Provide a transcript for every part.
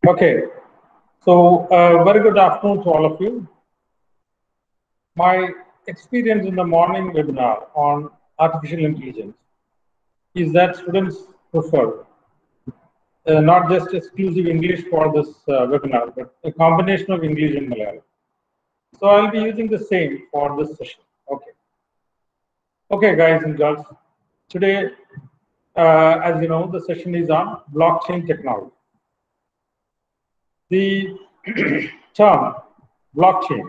Okay, so uh, very good afternoon to all of you. My experience in the morning webinar on artificial intelligence is that students prefer uh, not just exclusive English for this uh, webinar, but a combination of English and Malayalam. So I'll be using the same for this session. Okay. Okay, guys and girls. Today, uh, as you know, the session is on blockchain technology. The term blockchain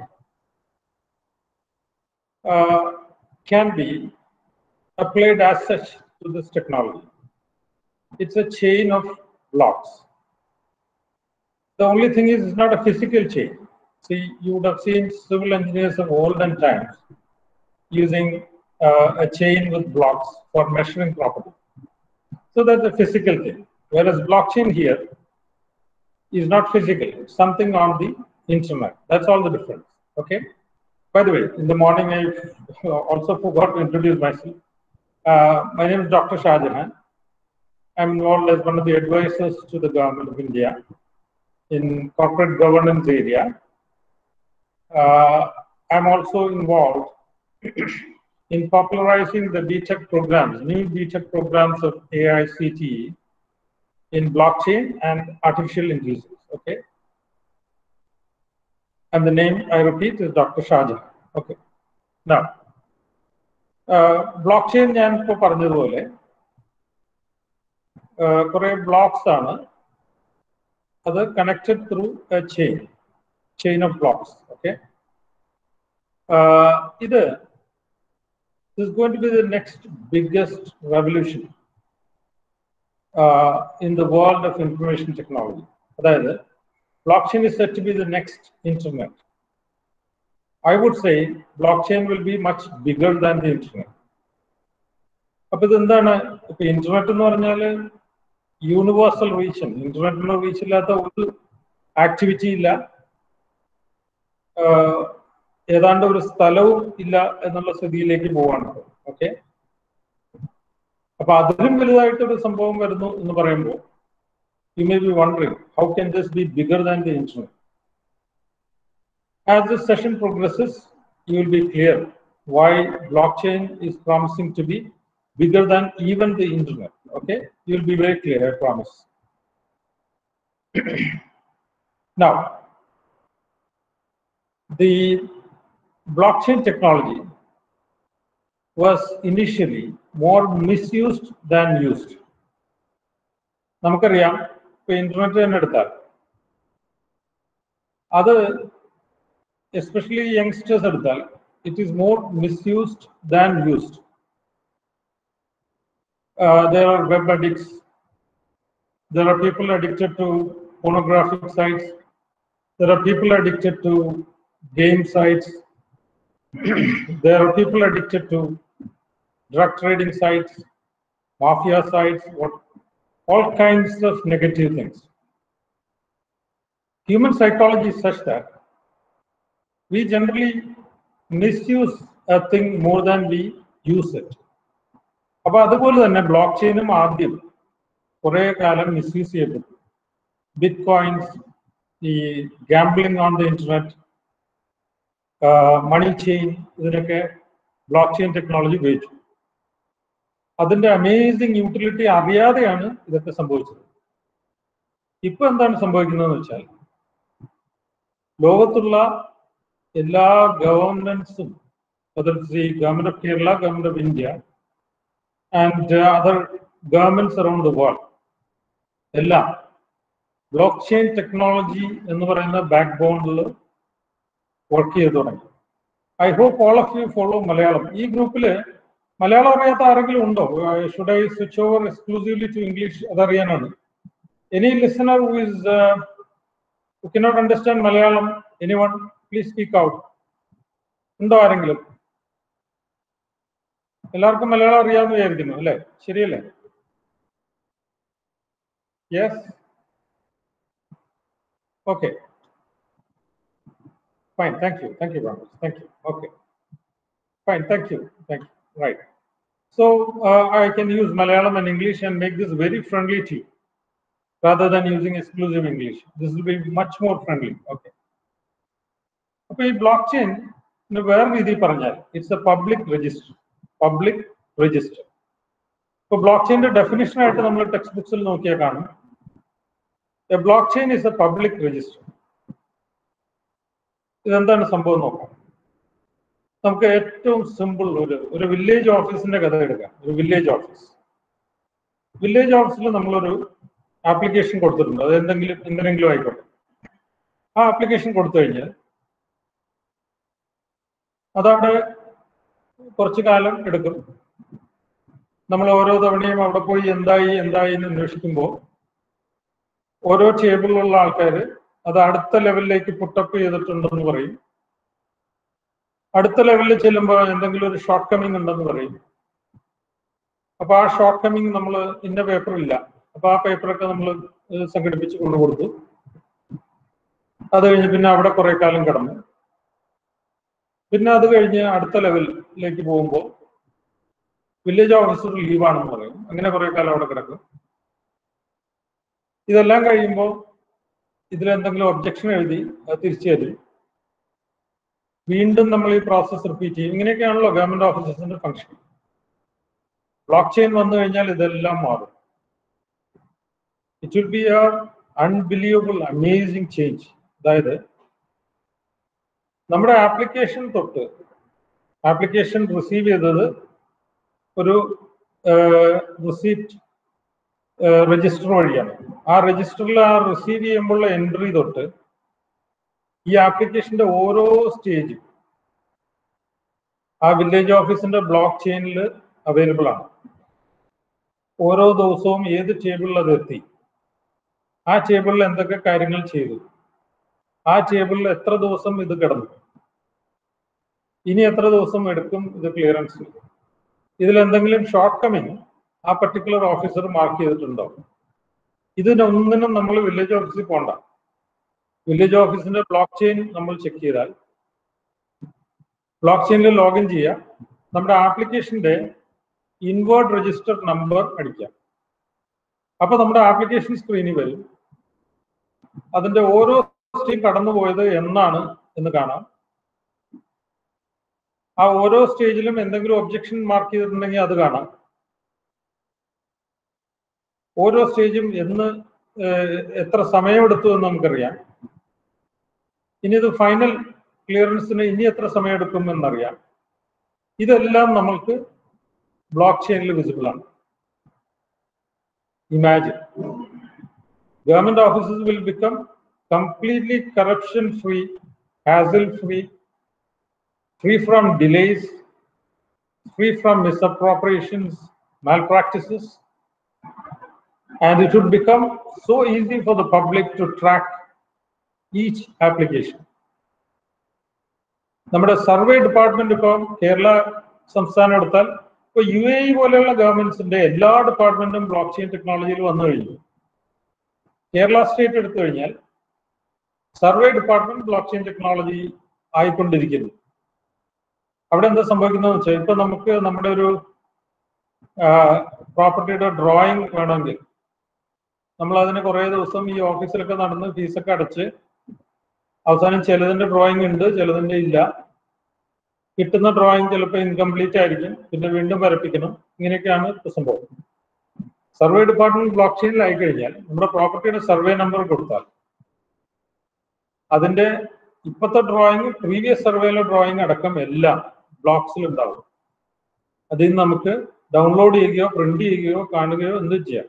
uh, can be applied as such to this technology. It's a chain of blocks. The only thing is, it's not a physical chain. See, you would have seen civil engineers of olden times using uh, a chain with blocks for measuring property. So that's a physical thing. Whereas blockchain here is not physical, it's something on the internet. That's all the difference. Okay. By the way, in the morning, I also forgot to introduce myself. Uh, my name is Dr. Shahjahan. I'm involved as one of the advisors to the government of India in corporate governance area. Uh, I'm also involved in popularizing the BTEC programs, new BTEC programs of AICTE in blockchain and artificial intelligence. Okay. And the name I repeat is Dr. Shahjahan. Okay. Now, block ഞാൻ ഇപ്പോൾ പറഞ്ഞതുപോലെ കുറെ blocks ആണ് അത് connected through a chain chain of blocks okay ഇത് is going to be the next biggest revolution uh, in the world of information technology. അതായത് blockchain is said to be the next internet. I would say blockchain will be much bigger than the internet. അപ്പൊ ഇതെന്താണ് ഇപ്പൊ internet എന്ന് പറഞ്ഞാൽ universal reach ഇന്റർനെറ്റിന് reach ഇല്ലാത്ത ഒരു activity ഇല്ല ഏതാണ്ട് ഒരു സ്ഥലവും ഇല്ല എന്നുള്ള സ്ഥിതിയിലേക്ക് പോവാണ് ഓക്കെ അപ്പൊ അതിലും വലുതായിട്ടൊരു സംഭവം വരുന്നു എന്ന് പറയുമ്പോൾ you may be wondering how can this be bigger than the internet as this session progresses you will be clear why blockchain is promising to be bigger than even the internet. Okay, you'll be very clear, I promise. now, the blockchain technology was initially more misused than used. നമുക്കറിയാം ഇപ്പൊ internet തന്നെ എടുത്താൽ അത് especially youngsters എടുത്താൽ it is more misused than used there are web addicts there are people addicted to pornographic sites there are people addicted to game sites there are people addicted to drug trading sites, mafia sites, what, all kinds of negative things. Human psychology is such that we generally misuse a thing more than we use it. അപ്പൊ അതുപോലെ തന്നെ block ചെയിനും ആദ്യം കുറെ കാലം misuse ചെയ്യപ്പെട്ടു bitcoins ഈ gambling on the internet money chain ഇതിനൊക്കെ blockchain technology ഉപയോഗിച്ചു അതിന്റെ അമേസിങ് യൂട്ടിലിറ്റി അറിയാതെയാണ് ഇതൊക്കെ സംഭവിച്ചത് ഇപ്പൊ എന്താണ് സംഭവിക്കുന്നതെന്ന് വെച്ചാൽ ലോകത്തുള്ള എല്ലാ ഗവൺമെന്റ്സും ഈ government of Kerala government of India and other governments around the world എല്ലാം ബ്ലോക്ക് ചെയിൻ ടെക്നോളജി എന്ന് പറയുന്ന ബാക്ക് ബോണിൽ വർക്ക് ചെയ്തു തുടങ്ങി I hope all of you follow Malayalam ഈ ഗ്രൂപ്പിൽ മലയാളം അറിയാത്ത ആരെങ്കിലും ഉണ്ടോ should I switch over exclusively to English അതറിയാനാണ് any listener who is who cannot understand Malayalam anyone please speak out ഉണ്ടോ ആരെങ്കിലും എല്ലാവർക്കും മലയാളം അറിയാമെന്ന് വിചാരിക്കുന്നു അല്ലേ ശരിയല്ലേ yes okay Fine, thank you. Thank you, Ramesh. Thank you. Okay. Fine, thank you. Thank you. Right. So uh, I can use Malayalam and English and make this very friendly to you. rather than using exclusive English. This will be much more friendly. Okay. അപ്പൊ ഈ block chain വേറെ രീതിയിൽ പറഞ്ഞാൽ it's a public register public register ഇപ്പൊ block ചെയിന്റെ definition ആയിട്ട് നമ്മൾ text ബുക്സിൽ നോക്കിയാൽ കാണും a blockchain is a public register ഇതെന്താണ് സംഭവം നോക്കാം നമുക്ക് ഏറ്റവും സിമ്പിൾ ഒരു ഒരു വില്ലേജ് ഓഫീസിന്റെ കഥ എടുക്കാം ഒരു വില്ലേജ് ഓഫീസ് വില്ലേജ് ഓഫീസിൽ നമ്മളൊരു ആപ്ലിക്കേഷൻ കൊടുത്തിട്ടുണ്ട് അത് എന്തെങ്കിലും എന്തിനെങ്കിലും ആയിക്കോട്ടെ ആ ആപ്ലിക്കേഷൻ കൊടുത്തു കഴിഞ്ഞാൽ അതവിടെ കുറച്ചു കാലം എടുക്കും നമ്മൾ ഓരോ തവണയും അവിടെ പോയി എന്തായി എന്തായി എന്ന് അന്വേഷിക്കുമ്പോൾ ഓരോ ടേബിളിലുള്ള ആൾക്കാർ അത് അടുത്ത ലെവലിലേക്ക് പുട്ടപ്പ് ചെയ്തിട്ടുണ്ടെന്ന് പറയും അടുത്ത ലെവലിൽ ചെല്ലുമ്പോൾ എന്തെങ്കിലും ഒരു ഷോർട്ട് കമ്മിങ് ഉണ്ടെന്ന് പറയും അപ്പൊ ആ ഷോർട്ട് കമ്മിങ് നമ്മൾ ഇന്ന പേപ്പർ ഇല്ല അപ്പൊ ആ പേപ്പറൊക്കെ നമ്മൾ സംഘടിപ്പിച്ച് കൊണ്ടു കൊടുത്തു അത് കഴിഞ്ഞ് പിന്നെ അവിടെ കുറെ കാലം കിടന്നു പിന്നെ അത് കഴിഞ്ഞ് അടുത്ത ലെവലിലേക്ക് പോകുമ്പോൾ വില്ലേജ് ഓഫീസർ ലീവാണെന്ന് പറയും അങ്ങനെ കുറെ കാലം അവിടെ കിടക്കും ഇതെല്ലാം കഴിയുമ്പോൾ ഇതിലെന്തെങ്കിലും ഒബ്ജക്ഷൻ എഴുതി അത് തിരിച്ചു തരും വീണ്ടും നമ്മൾ ഈ പ്രോസസ് റിപ്പീറ്റ് ചെയ്യും ഇങ്ങനെയൊക്കെയാണല്ലോ ഗവൺമെന്റ് ഓഫീസേഴ്സിന്റെ ഫംഗ്ഷൻ ബ്ലോക്ക് ചെയിൻ വന്നു കഴിഞ്ഞാൽ ഇതെല്ലാം മാറും it will be a unbelievable amazing change അതായത് നമ്മുടെ ആപ്ലിക്കേഷൻ തൊട്ട് ആപ്ലിക്കേഷൻ റിസീവ് ചെയ്തത് ഒരു റിസീപ്റ്റ് രജിസ്റ്റർ വഴിയാണ് ആ രജിസ്റ്ററിൽ ആ റിസീവ് ചെയ്യുമ്പോഴുള്ള എൻട്രി തൊട്ട് ഈ ആപ്ലിക്കേഷന്റെ ഓരോ സ്റ്റേജും ആ വില്ലേജ് ഓഫീസിന്റെ ബ്ലോക്ക് ചെയിനിൽ അവൈലബിൾ ആണ് ഓരോ ദിവസവും ഏത് ടേബിളിൽ അത് എത്തി ആ ടേബിളിൽ എന്തൊക്കെ കാര്യങ്ങൾ ചെയ്തു ആ ടേബിളിൽ എത്ര ദിവസം ഇത് കിടന്നു ഇനി എത്ര ദിവസം എടുക്കും ഇത് ക്ലിയറൻസ് ഇതിൽ എന്തെങ്കിലും ഷോർട്ട് കമ്മിങ് ആ പർട്ടിക്കുലർ ഓഫീസർ മാർക്ക് ചെയ്തിട്ടുണ്ടോ ഇതിനൊന്നിനും നമ്മൾ വില്ലേജ് ഓഫീസിൽ പോണ്ട വില്ലേജ് ഓഫീസിന്റെ ബ്ലോക്ക് ചെയിൻ നമ്മൾ ചെക്ക് ചെയ്താൽ ബ്ലോക്ക് ചെയിനിൽ ലോഗിൻ ചെയ്യുക നമ്മുടെ ആപ്ലിക്കേഷന്റെ ഇൻവേർഡ് രജിസ്റ്റർ നമ്പർ അടിക്കാം അപ്പൊ നമ്മുടെ ആപ്ലിക്കേഷൻ സ്ക്രീനിൽ വരും അതിന്റെ ഓരോ സ്റ്റേജും കടന്നുപോയത് എന്നാണ് എന്ന് കാണാം ആ ഓരോ സ്റ്റേജിലും എന്തെങ്കിലും ഒബ്ജക്ഷൻ മാർക്ക് ചെയ്തിട്ടുണ്ടെങ്കിൽ അത് കാണാം ഓരോ സ്റ്റേജും എന്ന് എത്ര സമയമെടുത്തു എന്ന് നമുക്കറിയാം ഇനി ഇത് ഫൈനൽ ക്ലിയറൻസിന് ഇനി എത്ര സമയമെടുക്കും എന്നറിയാം ഇതെല്ലാം നമ്മൾക്ക് ബ്ലോക്ക് ചെയിനിൽ വിസിബിൾ ആണ് imagine government offices will become completely corruption free hassle free free from delays, free from misappropriations, malpractices, and it would become so easy for the public to track each application. നമ്മുടെ survey department ഇപ്പം കേരള സംസ്ഥാനം എടുത്താൽ ഇപ്പൊ U A E പോലെയുള്ള ഗവൺമെന്റ്സിന്റെ എല്ലാ ഡിപ്പാർട്ട്മെന്റും block chain ടെക്നോളജിയിൽ വന്നു കഴിഞ്ഞു കേരള സ്റ്റേറ്റ് എടുത്തു കഴിഞ്ഞാൽ survey department blockchain technology ആയിക്കൊണ്ടിരിക്കുന്നു അവിടെ എന്താ സംഭവിക്കുന്നത് വെച്ചാൽ ഇപ്പൊ നമുക്ക് നമ്മുടെ ഒരു പ്രോപ്പർട്ടിയുടെ ഡ്രോയിങ് വേണമെങ്കിൽ നമ്മൾ അതിന് കുറേ ദിവസം ഈ ഓഫീസിലൊക്കെ നടന്ന് ഫീസൊക്കെ അടച്ച് അവസാനം ചിലതിന്റെ ഡ്രോയിങ് ഉണ്ട് ചിലതിന്റെ ഇല്ല കിട്ടുന്ന ഡ്രോയിങ് ചിലപ്പോൾ ഇൻകംപ്ലീറ്റ് ആയിരിക്കും പിന്നെ വീണ്ടും വരപ്പിക്കണം ഇങ്ങനെയൊക്കെയാണ് ഇപ്പൊ സംഭവം സർവേ ഡിപ്പാർട്ട്മെന്റ് ബ്ലോക്ക് ചെയിനിലായി കഴിഞ്ഞാൽ നമ്മുടെ പ്രോപ്പർട്ടിയുടെ സർവേ നമ്പർ കൊടുത്താൽ അതിന്റെ ഇപ്പോഴത്തെ ഡ്രോയിങ് പ്രീവിയസ് സർവേയിലെ ഡ്രോയിങ് അടക്കം എല്ലാം ബ്ലോക്സിൽ ഉണ്ടാവും അതിൽ നിന്ന് നമുക്ക് ഡൗൺലോഡ് ചെയ്യുകയോ പ്രിന്റ് ചെയ്യുകയോ കാണുകയോ എന്തും ചെയ്യാം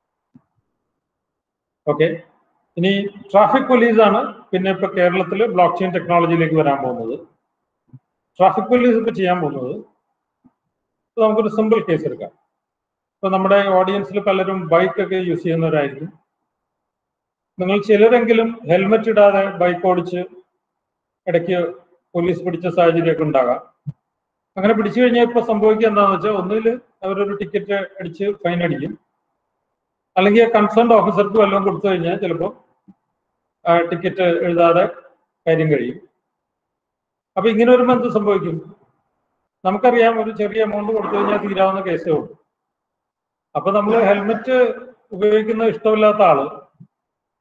ഓക്കെ ഇനി ട്രാഫിക് പോലീസ് ആണ് പിന്നെ ഇപ്പൊ കേരളത്തിൽ ബ്ലോക്ക് ചെയിൻ ടെക്നോളജിയിലേക്ക് വരാൻ പോകുന്നത് ട്രാഫിക് പോലീസ് ഇപ്പൊ ചെയ്യാൻ പോകുന്നത് ഇപ്പൊ നമുക്കൊരു സിമ്പിൾ കേസ് എടുക്കാം ഇപ്പൊ നമ്മുടെ ഓഡിയൻസിൽ പലരും ബൈക്ക് ഒക്കെ യൂസ് ചെയ്യുന്നവരായിരിക്കും നിങ്ങൾ ചിലരെങ്കിലും ഹെൽമെറ്റ് ഇടാതെ ബൈക്ക് ഓടിച്ച് ഇടയ്ക്ക് പോലീസ് പിടിച്ച സാഹചര്യമൊക്കെ ഉണ്ടാകാം അങ്ങനെ പിടിച്ചു കഴിഞ്ഞാൽ ഇപ്പൊ സംഭവിക്കുക എന്താണെന്ന് വെച്ചാൽ ഒന്നുകിൽ അവരൊരു ടിക്കറ്റ് അടിച്ച് ഫൈൻ അടിക്കും അല്ലെങ്കിൽ കൺസേൺഡ് ഓഫീസർക്ക് വല്ലതും കൊടുത്തു കഴിഞ്ഞാൽ ചിലപ്പോൾ ടിക്കറ്റ് എഴുതാതെ കാര്യം കഴിയും അപ്പൊ ഇങ്ങനെ വരുമ്പോൾ എന്ത് സംഭവിക്കും നമുക്കറിയാം ഒരു ചെറിയ എമൗണ്ട് കൊടുത്തു കഴിഞ്ഞാൽ തീരാവുന്ന കേസേ ഉള്ളൂ അപ്പൊ നമ്മൾ ഹെൽമെറ്റ് ഉപയോഗിക്കുന്ന ഇഷ്ടമില്ലാത്ത ആള്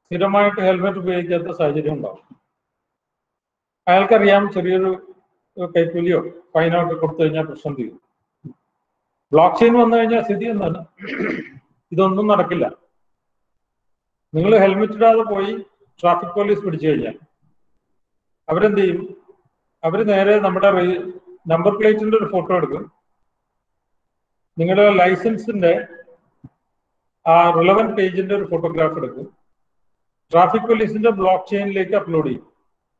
സ്ഥിരമായിട്ട് ഹെൽമെറ്റ് ഉപയോഗിക്കാത്ത സാഹചര്യം ഉണ്ടാവും അയാൾക്കറിയാം ചെറിയൊരു കൈക്കൂലിയോ ഫൈനോ ഒക്കെ കൊടുത്തു കഴിഞ്ഞാൽ പ്രശ്നം തീരും ബ്ലോക്ക് ചെയിൻ വന്നു കഴിഞ്ഞാൽ സ്ഥിതി എന്താണ് ഇതൊന്നും നടക്കില്ല നിങ്ങൾ ഹെൽമെറ്റ് ഇടാതെ പോയി ട്രാഫിക് പോലീസ് പിടിച്ചു കഴിഞ്ഞാൽ അവരെന്ത് ചെയ്യും അവർ നേരെ നമ്മുടെ നമ്പർ പ്ലേറ്റിന്റെ ഒരു ഫോട്ടോ എടുക്കും നിങ്ങളുടെ ലൈസൻസിന്റെ ആ റിലവൻറ്റ് പേജിന്റെ ഒരു ഫോട്ടോഗ്രാഫ് എടുക്കും ട്രാഫിക് പോലീസിന്റെ ബ്ലോക്ക് ചെയിനിലേക്ക് അപ്ലോഡ് ചെയ്യും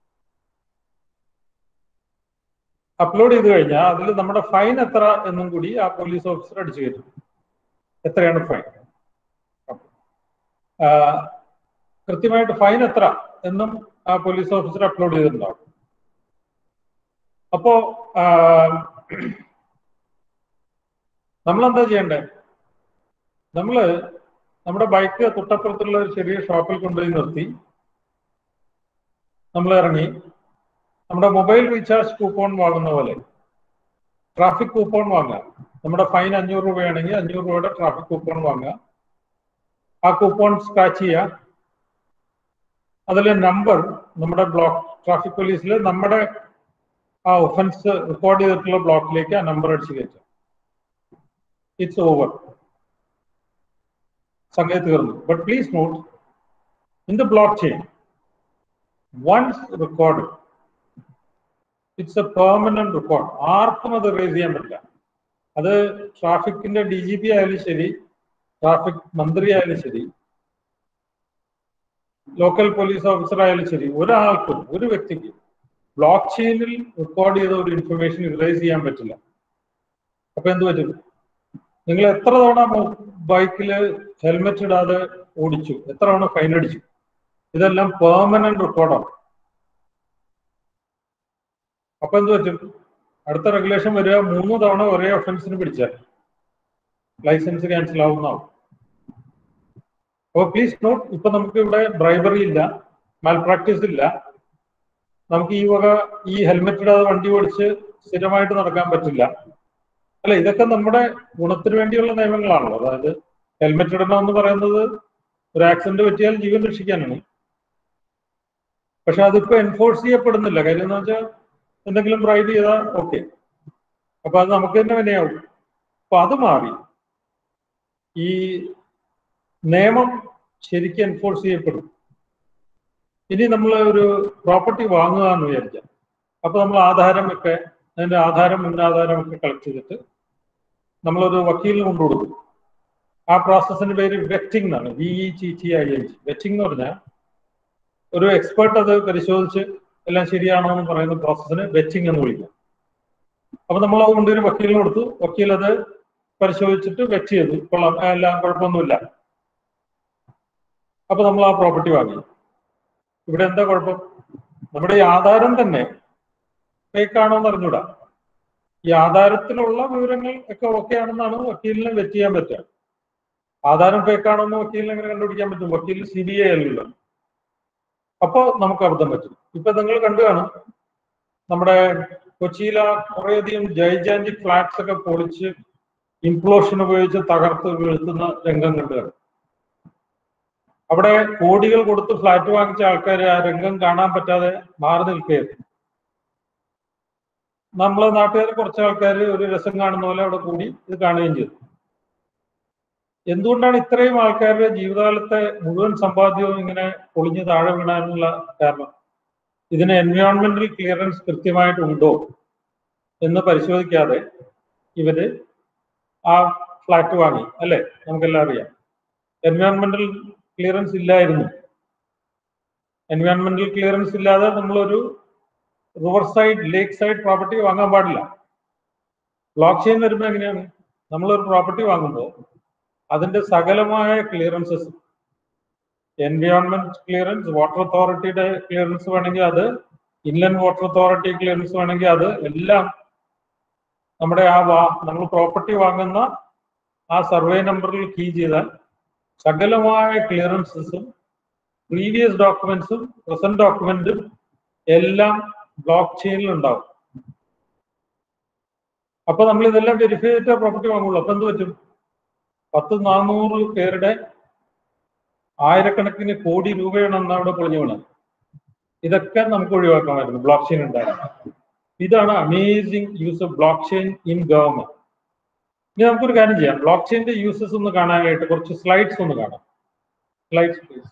അപ്ലോഡ് ചെയ്ത് കഴിഞ്ഞാൽ അതിൽ നമ്മുടെ ഫൈൻ എത്ര എന്നും കൂടി ആ പോലീസ് ഓഫീസർ അടിച്ചു കയറ്റും എത്രയാണ് ഫൈൻ കൃത്യമായിട്ട് ഫൈൻ എത്ര എന്നും ആ പോലീസ് ഓഫീസർ അപ്ലോഡ് ചെയ്തിട്ടുണ്ടാവും അപ്പോ നമ്മൾ എന്താ ചെയ്യണ്ടേ നമ്മള് നമ്മുടെ ബൈക്ക് തൊട്ടപ്പുറത്തുള്ള ഒരു ചെറിയ ഷോപ്പിൽ കൊണ്ടുപോയി നിർത്തി നമ്മൾ ഇറങ്ങി നമ്മുടെ മൊബൈൽ റീചാർജ് കൂപ്പോൺ വാങ്ങുന്ന പോലെ ട്രാഫിക് കൂപ്പോൺ വാങ്ങുക നമ്മുടെ ഫൈൻ അഞ്ഞൂറ് രൂപയാണെങ്കിൽ അഞ്ഞൂറ് രൂപയുടെ ട്രാഫിക് കൂപ്പോൺ വാങ്ങുക ആ കൂപ്പോൺ സ്ക്രാച്ച് ചെയ്യുക അതിലെ നമ്പർ നമ്മുടെ ബ്ലോക്ക് ട്രാഫിക് പോലീസിൽ നമ്മുടെ ആ ഒഫൻസ് റെക്കോർഡ് ചെയ്തിട്ടുള്ള ബ്ലോക്കിലേക്ക് ആ നമ്പർ അടിച്ച് കയറ്റുക ഇറ്റ്സ് ഓവർ സംഗതി തീർന്നു but please note in the blockchain once record it's a permanent record ആർക്കും അത് റേസ് ചെയ്യാൻ പറ്റില്ല അത് ട്രാഫിക്കിന്റെ ഡി ജി പി ആയാലും ശരി ട്രാഫിക് മന്ത്രി ആയാലും ശരി ലോക്കൽ പോലീസ് ഓഫീസർ ആയാലും ശരി ഒരാൾക്കും ഒരു വ്യക്തിക്കും ബ്ലോക്ക് ചെയിനിൽ റെക്കോർഡ് ചെയ്ത ഒരു ഇൻഫർമേഷൻ ഇറേസ് ചെയ്യാൻ പറ്റില്ല അപ്പൊ എന്ത് പറ്റും നിങ്ങൾ എത്ര തവണ ബൈക്കിൽ ഹെൽമെറ്റ് ഇടാതെ ഓടിച്ചു എത്ര തവണ ഫൈൻ അടിച്ചു ഇതെല്ലാം പെർമനന്റ് റെക്കോർഡാണ് അപ്പൊ എന്ത് പറ്റും അടുത്ത റെഗുലേഷൻ വരിക മൂന്ന് തവണ ഒരേ ഒഫൻസിന് പിടിച്ചാൽ ലൈസൻസ് ക്യാൻസൽ ആവുന്നതാവും അപ്പോൾ പ്ലീസ് നോട്ട് ഇപ്പൊ നമുക്ക് ഇവിടെ ബ്രൈബറി ഇല്ല മാൽ പ്രാക്ടീസ് ഇല്ല നമുക്ക് ഈ വക ഈ ഹെൽമെറ്റ് ഇടാതെ വണ്ടി ഓടിച്ച് സ്ഥിരമായിട്ട് നടക്കാൻ പറ്റില്ല അല്ല ഇതൊക്കെ നമ്മുടെ ഗുണത്തിന് വേണ്ടിയുള്ള നിയമങ്ങളാണല്ലോ അതായത് ഹെൽമെറ്റ് ഇടണം എന്ന് പറയുന്നത് ഒരു ആക്സിഡന്റ് പറ്റിയാൽ ജീവൻ രക്ഷിക്കാനാണ് പക്ഷെ അതിപ്പോ എൻഫോഴ്സ് ചെയ്യപ്പെടുന്നില്ല കാര്യം എന്ന് വെച്ചാൽ എന്തെങ്കിലും ബ്രൈബ് ചെയ്താൽ ഓക്കെ അപ്പൊ അത് നമുക്ക് തന്നെ വിനയാവും അപ്പൊ അത് മാറി ഈ നിയമം ശരിക്കും എൻഫോഴ്സ് ചെയ്യപ്പെടും ഇനി നമ്മൾ ഒരു പ്രോപ്പർട്ടി വാങ്ങുക എന്ന് വിചാരിക്കാം അപ്പൊ നമ്മൾ ആധാരം ഒക്കെ അതിന്റെ ആധാരം മുന്നാധാരം ഒക്കെ കളക്ട് ചെയ്തിട്ട് നമ്മളൊരു വക്കീലിന് കൊണ്ടുകൊടുക്കും ആ പ്രോസസ്സിന്റെ പേര് വെറ്റിംഗ് എന്നാണ് V E T T I N G vetting എന്ന് പറഞ്ഞാൽ ഒരു എക്സ്പേർട്ട് അത് പരിശോധിച്ച് എല്ലാം ശരിയാണോ എന്ന് പറയുന്ന പ്രോസസ്സിന് വെറ്റിംഗ് എന്ന് വിളിക്കാം അപ്പൊ നമ്മൾ അത് കൊണ്ടൊരു വക്കീലിന് കൊടുത്തു വക്കീൽ അത് പരിശോധിച്ചിട്ട് വെച്ച് ചെയ്തു കൊള്ളാം എല്ലാം കുഴപ്പമൊന്നുമില്ല അപ്പൊ നമ്മൾ ആ പ്രോപ്പർട്ടി വാങ്ങി ഇവിടെ എന്താ കുഴപ്പം നമ്മുടെ ഈ ആധാരം തന്നെ ഫേക്ക് ആണോ എന്ന് അറിഞ്ഞൂടാ ഈ ആധാരത്തിലുള്ള വിവരങ്ങൾ ഒക്കെ ഓക്കെ ആണെന്നാണ് വക്കീലിനെ വെറ്റ് ചെയ്യാൻ പറ്റുക ആധാരം ഫേക്ക് ആണോ എന്ന് വക്കീലിനെ എങ്ങനെ കണ്ടുപിടിക്കാൻ പറ്റും വക്കീൽ സി ബി ഐ അല്ലല്ലോ അപ്പോ നമുക്ക് അബദ്ധം പറ്റും ഇപ്പൊ നിങ്ങൾ കണ്ടു കാണും നമ്മുടെ കൊച്ചിയിലെ കുറേയധികം ജൈജാന്റിക് ഫ്ലാറ്റ്സ് ഒക്കെ പൊളിച്ച് ഇംപ്ലോഷൻ ഉപയോഗിച്ച് തകർത്ത് വീഴ്ത്തുന്ന രംഗം കണ്ടു കാണും അവിടെ കോടികൾ കൊടുത്ത് ഫ്ലാറ്റ് വാങ്ങിച്ച ആൾക്കാർ ആ രംഗം കാണാൻ പറ്റാതെ മാറി നിൽക്കുകയായിരുന്നു നമ്മളെ നാട്ടുകാർ കുറച്ച് ആൾക്കാർ ഒരു രസം കാണുന്ന പോലെ അവിടെ കൂടി ഇത് കാണുകയും ചെയ്തു എന്തുകൊണ്ടാണ് ഇത്രയും ആൾക്കാരുടെ ജീവിതകാലത്തെ മുഴുവൻ സമ്പാദ്യവും ഇങ്ങനെ പൊളിഞ്ഞ് താഴെ വീണാനുള്ള കാരണം ഇതിന് എൻവയോൺമെന്റൽ ക്ലിയറൻസ് കൃത്യമായിട്ട് ഉണ്ടോ എന്ന് പരിശോധിക്കാതെ ഇവര് ആ ഫ്ലാറ്റ് വാങ്ങി അല്ലെ നമുക്കെല്ലാം അറിയാം എൻവയോൺമെന്റൽ ക്ലിയറൻസ് ഇല്ലായിരുന്നു എൻവയോൺമെന്റൽ ക്ലിയറൻസ് ഇല്ലാതെ നമ്മളൊരു river side lake side property വാങ്ങാൻ പാടില്ല ബ്ലോക്ക് ചെയിൻ വരുമ്പോൾ എങ്ങനെയാണ് നമ്മളൊരു പ്രോപ്പർട്ടി വാങ്ങുമ്പോൾ അതിന്റെ സകലമായ ക്ലിയറൻസസ് എൻവയോൺമെന്റ് ക്ലിയറൻസ് വാട്ടർ അതോറിറ്റിയുടെ ക്ലിയറൻസ് വേണമെങ്കിൽ അത് ഇൻലൻഡ് വാട്ടർ അതോറിറ്റി ക്ലിയറൻസ് വേണമെങ്കിൽ അത് എല്ലാം നമ്മുടെ ആ വാ നമ്മൾ പ്രോപ്പർട്ടി വാങ്ങുന്ന ആ സർവേ നമ്പറിൽ കീ ചെയ്താൽ സകലമായ ക്ലിയറൻസസും പ്രീവിയസ് ഡോക്യുമെന്റ്സും പ്രസന്റ് ഡോക്യുമെന്റും എല്ലാം ബ്ലോക്ക് ചെയിനിൽ ഉണ്ടാവും അപ്പൊ നമ്മൾ ഇതെല്ലാം വെരിഫൈ ചെയ്തിട്ട് പ്രോപ്പർട്ടി വാങ്ങുള്ളൂ അപ്പൊ എന്ത് പറ്റും പത്ത് നാനൂറ് പേരുടെ ആയിരക്കണക്കിന് കോടി രൂപയാണ് അന്ന് അവിടെ പൊളിഞ്ഞു വീണത് ഇതൊക്കെ നമുക്ക് ഒഴിവാക്കാമായിരുന്നു ബ്ലോക്ക് ചെയിൻ ഉണ്ടായിരുന്നു ഇതാണ് amazing use of blockchain in government ഇനി നമുക്കൊരു കാര്യം ചെയ്യാം ബ്ലോക്ക് ചെയിന്റെ യൂസസ് ഒന്ന് കാണാനായിട്ട് കുറച്ച് സ്ലൈഡ്സ് ഒന്ന് കാണാം സ്ലൈഡ്സ് പ്ലീസ്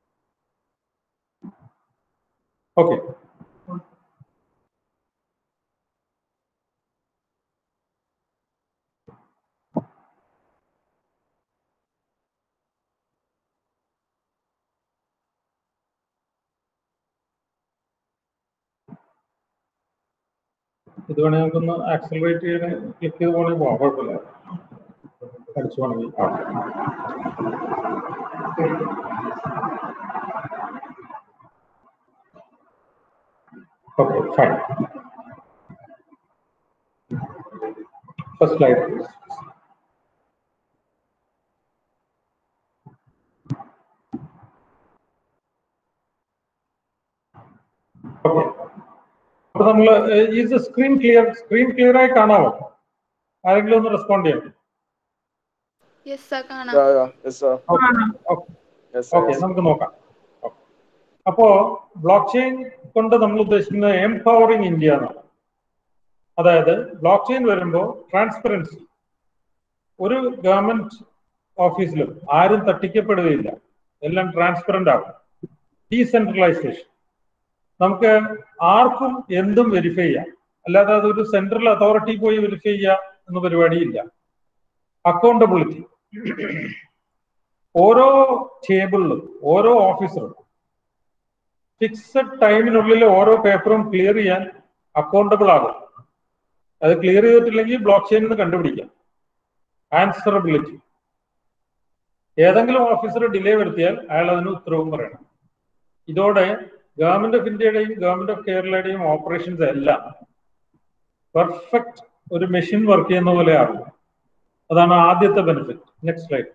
ഓക്കെ ഇത് വേണമെങ്കിൽ നമുക്കൊന്ന് ആക്സലറേറ്റ് ചെയ്യാൻ ക്ലിക്ക് ചെയ്ത് പോകണമെങ്കിൽ പോവാം കുഴപ്പമില്ല അടിച്ചു പോകണമെങ്കിൽ okay fine first slide okay അപ്പൊ നമ്മൾ ഇത് സ്ക്രീൻ ക്ലിയർ സ്ക്രീൻ ക്ലിയർ ആയി കാണാമോ ആരെങ്കിലും ഒന്ന് റെസ്പോണ്ട് ചെയ്യണം യെസ് സാർ കാണാം Yeah, yeah, yes, sir. Yes, sir. Okay yes. നമുക്ക് നോക്കാം Okay. അപ്പോ ബ്ലോക്ക് ചെയിൻ കൊണ്ട് നമ്മൾ ഉദ്ദേശിക്കുന്നത് എംപവറിംഗ് ഇന്ത്യ എന്നാണ് അതായത് ബ്ലോക്ക് ചെയിൻ വരുമ്പോൾ ട്രാൻസ്പെറൻസി ഒരു ഗവൺമെന്റ് ഓഫീസിലും ആരും തട്ടിക്കപ്പെടുകയില്ല എല്ലാം ട്രാൻസ്പെറന്റ് ആകും ഡീസെൻട്രലൈസേഷൻ നമുക്ക് ആർക്കും എന്തും വെരിഫൈ ചെയ്യാം അല്ലാതെ അതൊരു സെൻട്രൽ അതോറിറ്റി പോയി വെരിഫൈ ചെയ്യുക എന്ന പരിപാടിയില്ല അക്കൗണ്ടബിലിറ്റി ഓരോ ടേബിളിലും ഓരോ ഓഫീസറും ഫിക്സഡ് ടൈമിനുള്ളിൽ ഓരോ പേപ്പറും ക്ലിയർ ചെയ്യാൻ അക്കൗണ്ടബിൾ ആകും അത് ക്ലിയർ ചെയ്തിട്ടില്ലെങ്കിൽ ബ്ലോക്ക് ചെയിനിൽ നിന്ന് കണ്ടുപിടിക്കാം ആൻസറബിലിറ്റി ഏതെങ്കിലും ഓഫീസർ ഡിലേ വരുത്തിയാൽ അയാൾ അതിന് ഉത്തരവും പറയണം ഇതോടെ ഗവൺമെന്റ് ഓഫ് ഇന്ത്യയുടെയും ഗവൺമെന്റ് ഓഫ് കേരളയുടെയും ഓപ്പറേഷൻസ് എല്ലാം പെർഫെക്റ്റ് ഒരു മെഷീൻ വർക്ക് ചെയ്യുന്ന പോലെ ആകും അതാണ് ആദ്യത്തെ ബെനിഫിറ്റ് നെക്സ്റ്റ് സ്ലൈഡ്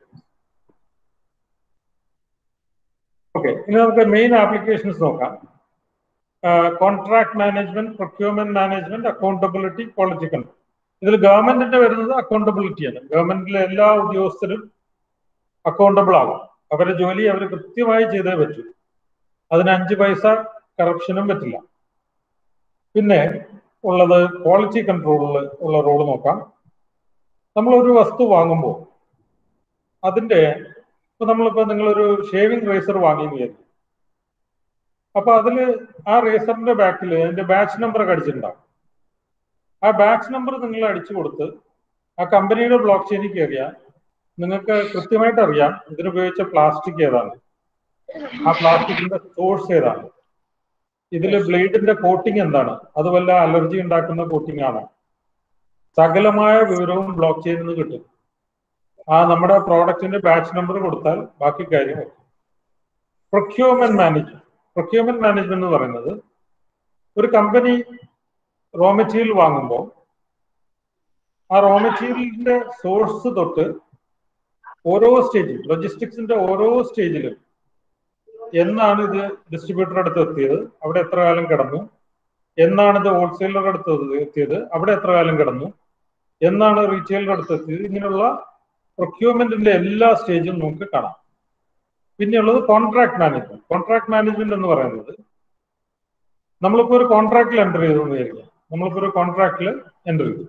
ഓക്കെ ഇനി നമുക്ക് മെയിൻ ആപ്ലിക്കേഷൻസ് നോക്കാം contract management procurement management accountability quality control ഇതിൽ ഗവൺമെന്റിന്റെ വരുന്നത് അക്കൗണ്ടബിലിറ്റിയാണ് ഗവൺമെന്റിലെ എല്ലാ ഉദ്യോഗസ്ഥരും അക്കൗണ്ടബിൾ ആകും അവരുടെ ജോലി അവർ കൃത്യമായി ചെയ്തേ പറ്റൂ അതിന് അഞ്ച് പൈസ കറപ്ഷനും പറ്റില്ല പിന്നെ ഉള്ളത് ക്വാളിറ്റി കൺട്രോളിൽ ഉള്ള റോള് നോക്കാം നമ്മൾ ഒരു വസ്തു വാങ്ങുമ്പോൾ അതിന്റെ ഇപ്പൊ നമ്മളിപ്പോ നിങ്ങളൊരു ഷേവിംഗ് റേസർ വാങ്ങിയെന്ന് വിചാരിക്കും അപ്പൊ അതില് ആ റേസറിന്റെ ബാക്കിൽ അതിന്റെ ബാച്ച് നമ്പർ ഒക്കെ അടിച്ചിട്ടുണ്ടാവും ആ ബാച്ച് നമ്പർ നിങ്ങൾ അടിച്ചു കൊടുത്ത് ആ കമ്പനിയുടെ ബ്ലോക്ക് ചെയിനിൽ കയറിയാൽ നിങ്ങൾക്ക് കൃത്യമായിട്ട് അറിയാം ഇതിനുപയോഗിച്ച പ്ലാസ്റ്റിക് ഏതാണ് ആ പ്ലാസ്റ്റിക്കിന്റെ സോഴ്സ് ഏതാണ് ഇതിൽ ബ്ലേഡിന്റെ കോട്ടിംഗ് എന്താണ് അത് വല്ല അലർജി ഉണ്ടാക്കുന്ന കോട്ടിംഗ് ആണോ സകലമായ വിവരവും ബ്ലോക്ക് ചെയിനിൽ നിന്ന് കിട്ടും ആ നമ്മുടെ പ്രോഡക്റ്റിന്റെ ബാച്ച് നമ്പർ കൊടുത്താൽ ബാക്കി കാര്യം പ്രൊക്യൂർമെന്റ് മാനേജ്മെന്റ് പ്രൊക്യൂർമെന്റ് മാനേജ്മെന്റ് എന്ന് പറയുന്നത് ഒരു കമ്പനി റോ മെറ്റീരിയൽ വാങ്ങുമ്പോൾ ആ റോ മെറ്റീരിയലിന്റെ സോഴ്സ് തൊട്ട് ഓരോ സ്റ്റേജിൽ ലോജിസ്റ്റിക്സിന്റെ ഓരോ സ്റ്റേജിലും എന്നാണ് ഇത് ഡിസ്ട്രിബ്യൂട്ടറുടെ അടുത്ത് എത്തിയത് അവിടെ എത്ര കാലം കിടന്നു എന്നാണ് ഇത് ഹോൾസെയിലറുടെ അടുത്ത് എത്തിയത് അവിടെ എത്ര കാലം കിടന്നു എന്നാണ് റീറ്റെയിലറുടെ അടുത്ത് എത്തിയത് ഇങ്ങനെയുള്ള പ്രൊക്യൂർമെന്റിന്റെ എല്ലാ സ്റ്റേജും നമുക്ക് കാണാം പിന്നെയുള്ളത് കോൺട്രാക്ട് മാനേജ്മെന്റ് കോൺട്രാക്ട് മാനേജ്മെന്റ് എന്ന് പറയുന്നത് നമ്മളിപ്പോ ഒരു കോൺട്രാക്റ്റിൽ എൻ്റർ ചെയ്തു എന്ന് വിചാരിക്കാം നമ്മളിപ്പോ ഒരു കോൺട്രാക്റ്റിൽ എൻ്റർ ചെയ്തു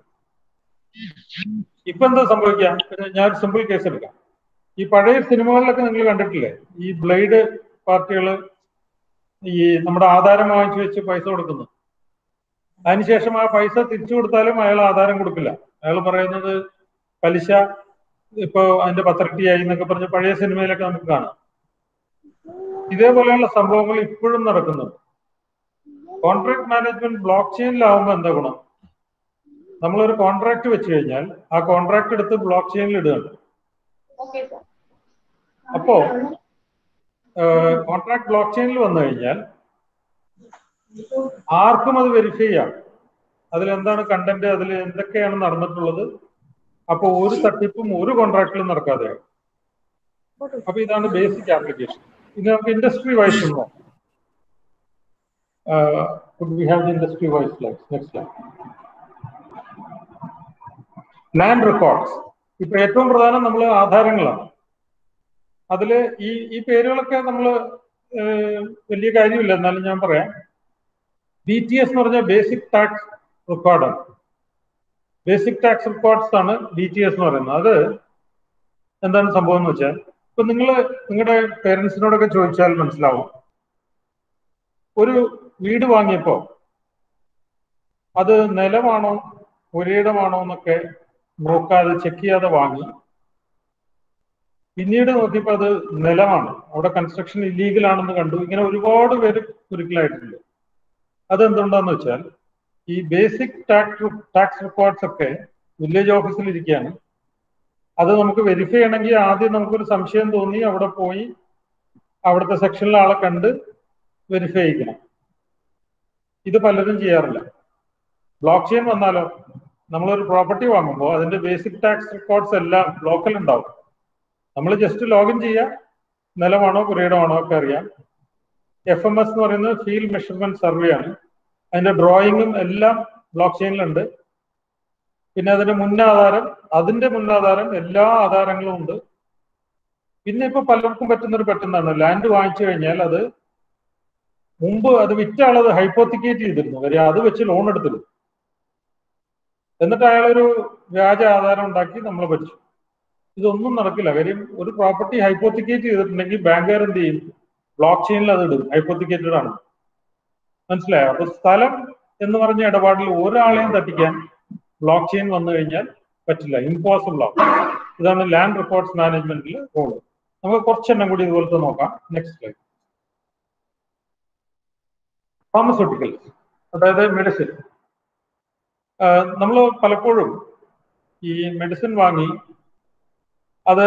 ഇപ്പൊ എന്താ സംഭവിക്കാം ഞാൻ ഒരു സിമ്പിൾ കേസ് എടുക്കാം ഈ പഴയ സിനിമകളിലൊക്കെ നിങ്ങൾ കണ്ടിട്ടില്ലേ ഈ ബ്ലേഡ് പാർട്ടികള് ഈ നമ്മുടെ ആധാരം വാങ്ങിച്ചു വെച്ച് പൈസ കൊടുക്കുന്നു അതിനുശേഷം ആ പൈസ തിരിച്ചു കൊടുത്താലും അയാൾ ആധാരം കൊടുക്കില്ല അയാൾ പറയുന്നത് പലിശ ഇപ്പൊ അതിന്റെ പത്രട്ടിയായി എന്നൊക്കെ പറഞ്ഞ് പഴയ സിനിമയിലൊക്കെ നമുക്ക് കാണാം ഇതേപോലെയുള്ള സംഭവങ്ങൾ ഇപ്പോഴും നടക്കുന്നുണ്ട് കോൺട്രാക്ട് മാനേജ്മെന്റ് ബ്ലോക്ക് ചെയിനിലാവുമ്പോൾ എന്താ ഗുണം നമ്മളൊരു കോൺട്രാക്ട് വെച്ച് കഴിഞ്ഞാൽ ആ കോൺട്രാക്ട് എടുത്ത് ബ്ലോക്ക് ചെയിനിൽ ഇടുകയാണ് അപ്പോ കോൺട്രാക്ട് ബ്ലോക്ക് ചെയിനിൽ വന്നു കഴിഞ്ഞാൽ ആർക്കും അത് വെരിഫൈ ചെയ്യാം അതിൽ എന്താണ് കണ്ടന്റ് അതിൽ എന്തൊക്കെയാണ് നടന്നിട്ടുള്ളത് അപ്പൊ ഒരു തട്ടിപ്പും ഒരു കോൺട്രാക്റ്റിലും നടക്കാതെയാകും അപ്പൊ ഇതാണ് ബേസിക് ആപ്ലിക്കേഷൻ ഇത് നമുക്ക് ഇൻഡസ്ട്രി വൈസ് ഉണ്ടോ could we have the industry wise slides next slide land records ഇപ്പൊ ഏറ്റവും പ്രധാനം നമ്മൾ ആധാരങ്ങളാണ് അതില് ഈ ഈ പേരുകളൊക്കെ നമ്മൾ വലിയ കാര്യമില്ല എന്നാലും ഞാൻ പറയാം ബി ടി എസ് എന്ന് പറഞ്ഞാൽ ബേസിക് ടാക്സ് റെക്കോർഡാണ് ബേസിക് ടാക്സ് റെക്കോർഡ്സ് ആണ് ബി ടി എസ് എന്ന് പറയുന്നത് അത് എന്താണ് സംഭവം എന്ന് വെച്ചാൽ ഇപ്പൊ നിങ്ങൾ നിങ്ങളുടെ പേരൻസിനോടൊക്കെ ചോദിച്ചാൽ മനസ്സിലാവും ഒരു വീട് വാങ്ങിയപ്പോ അത് നിലമാണോ ഒരേടമാണോ എന്നൊക്കെ നോക്കാതെ ചെക്ക് ചെയ്യാതെ വാങ്ങി പിന്നീട് നോക്കിയപ്പോൾ അത് നിലമാണ് അവിടെ കൺസ്ട്രക്ഷൻ ഇല്ലീഗൽ ആണെന്ന് കണ്ടു ഇങ്ങനെ ഒരുപാട് പേര് കുരുക്കലായിട്ടുണ്ട് അതെന്തുകൊണ്ടാന്ന് വെച്ചാൽ ഈ ബേസിക് ടാക്സ് ടാക്സ് റെക്കോർഡ്സ് ഒക്കെ വില്ലേജ് ഓഫീസിൽ ഇരിക്കുകയാണ് അത് നമുക്ക് വെരിഫൈ ചെയ്യണമെങ്കിൽ ആദ്യം നമുക്കൊരു സംശയം തോന്നി അവിടെ പോയി അവിടുത്തെ സെക്ഷനിലെ ആളെ കണ്ട് വെരിഫൈ ചെയ്യിക്കണം ഇത് പലരും ചെയ്യാറില്ല ബ്ലോക്ക് ചെയിൻ വന്നാലോ നമ്മളൊരു പ്രോപ്പർട്ടി വാങ്ങുമ്പോൾ അതിന്റെ ബേസിക് ടാക്സ് റെക്കോർഡ്സ് എല്ലാം ലോക്കൽ ഉണ്ടാവും നമ്മൾ ജസ്റ്റ് ലോഗിൻ ചെയ്യുക നിലമാണോ പുരയിടമാണോ ഒക്കെ അറിയാം എഫ് എം എസ് എന്ന് പറയുന്നത് ഫീൽഡ് മെഷർമെന്റ് സർവേ ആണ് അതിന്റെ ഡ്രോയിങ്ങും എല്ലാം ബ്ലോക്ക് ചെയിനിലുണ്ട് പിന്നെ അതിന്റെ മുന്നാധാരം അതിന്റെ മുന്നാധാരം എല്ലാ ആധാരങ്ങളും ഉണ്ട് പിന്നെ ഇപ്പൊ പലർക്കും പറ്റുന്നൊരു പെട്ടെന്നാണ് ലാൻഡ് വാങ്ങിച്ചു കഴിഞ്ഞാൽ അത് മുമ്പ് അത് വിറ്റ ആളത് ഹൈപ്പോത്തിക്കേറ്റ് ചെയ്തിരുന്നു കാര്യം അത് വെച്ച് ലോൺ എടുത്തിരുന്നു എന്നിട്ട് അയാളൊരു വ്യാജ ആധാരം ഉണ്ടാക്കി നമ്മളെ പറ്റിച്ചു ഇതൊന്നും നടക്കില്ല കാര്യം ഒരു പ്രോപ്പർട്ടി ഹൈപ്പോത്തിക്കേറ്റ് ചെയ്തിട്ടുണ്ടെങ്കിൽ ബാങ്കുകാർ എന്ത് ചെയ്യും ബ്ലോക്ക് ചെയിനിൽ അത് ഇടും ഹൈപ്പോത്തിക്കേറ്റഡ് ആണ് മനസ്സിലായോ അപ്പൊ സ്ഥലം എന്ന് പറഞ്ഞ ഇടപാടിൽ ഒരാളെയും തട്ടിക്കാൻ ബ്ലോക്ക് ചെയിൻ വന്നു കഴിഞ്ഞാൽ പറ്റില്ല ഇമ്പോസിബിൾ ആവും ഇതാണ് ലാൻഡ് റെക്കോർഡ്സ് മാനേജ്മെന്റിൽ റോള് നമുക്ക് കുറച്ചെണ്ണം കൂടി ഇതുപോലത്തെ നോക്കാം നെക്സ്റ്റ് സ്ലൈഡ് ഫാർമസ്യൂട്ടിക്കൽസ് അതായത് മെഡിസിൻ നമ്മൾ പലപ്പോഴും ഈ മെഡിസിൻ വാങ്ങി അത്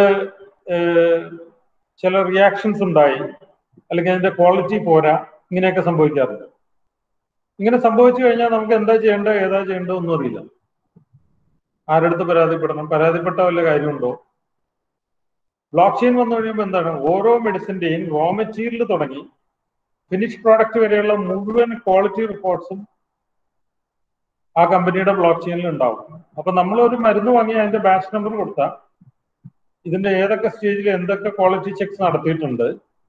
ചില റിയാക്ഷൻസ് ഉണ്ടായി അല്ലെങ്കിൽ അതിന്റെ ക്വാളിറ്റി പോരാ ഇങ്ങനെയൊക്കെ സംഭവിക്കാറുണ്ട് ഇങ്ങനെ സംഭവിച്ചു കഴിഞ്ഞാൽ നമുക്ക് എന്താ ചെയ്യേണ്ടത് ഏതാ ചെയ്യേണ്ടത് ഒന്നും അറിയില്ല ആരടുത്ത് പരാതിപ്പെടണം പരാതിപ്പെട്ട വല്ല കാര്യമുണ്ടോ ബ്ലോക്ക് ചെയിൻ വന്നു കഴിയുമ്പോൾ എന്താണ് ഓരോ മെഡിസിന്റെയും റോ മെറ്റീരിയൽ തുടങ്ങി ഫിനിഷ് പ്രോഡക്റ്റ് വരെയുള്ള മുഴുവൻ ക്വാളിറ്റി റിപ്പോർട്ട്സും ആ കമ്പനിയുടെ ബ്ലോക്ക് ചെയിനിൽ ഉണ്ടാവും അപ്പൊ നമ്മൾ ഒരു മരുന്ന് വാങ്ങി അതിന്റെ ബാച്ച് നമ്പർ കൊടുത്താൽ ഇതിന്റെ ഏതൊക്കെ സ്റ്റേജിൽ എന്തൊക്കെ ക്വാളിറ്റി ചെക്സ് നടത്തിയിട്ടുണ്ട്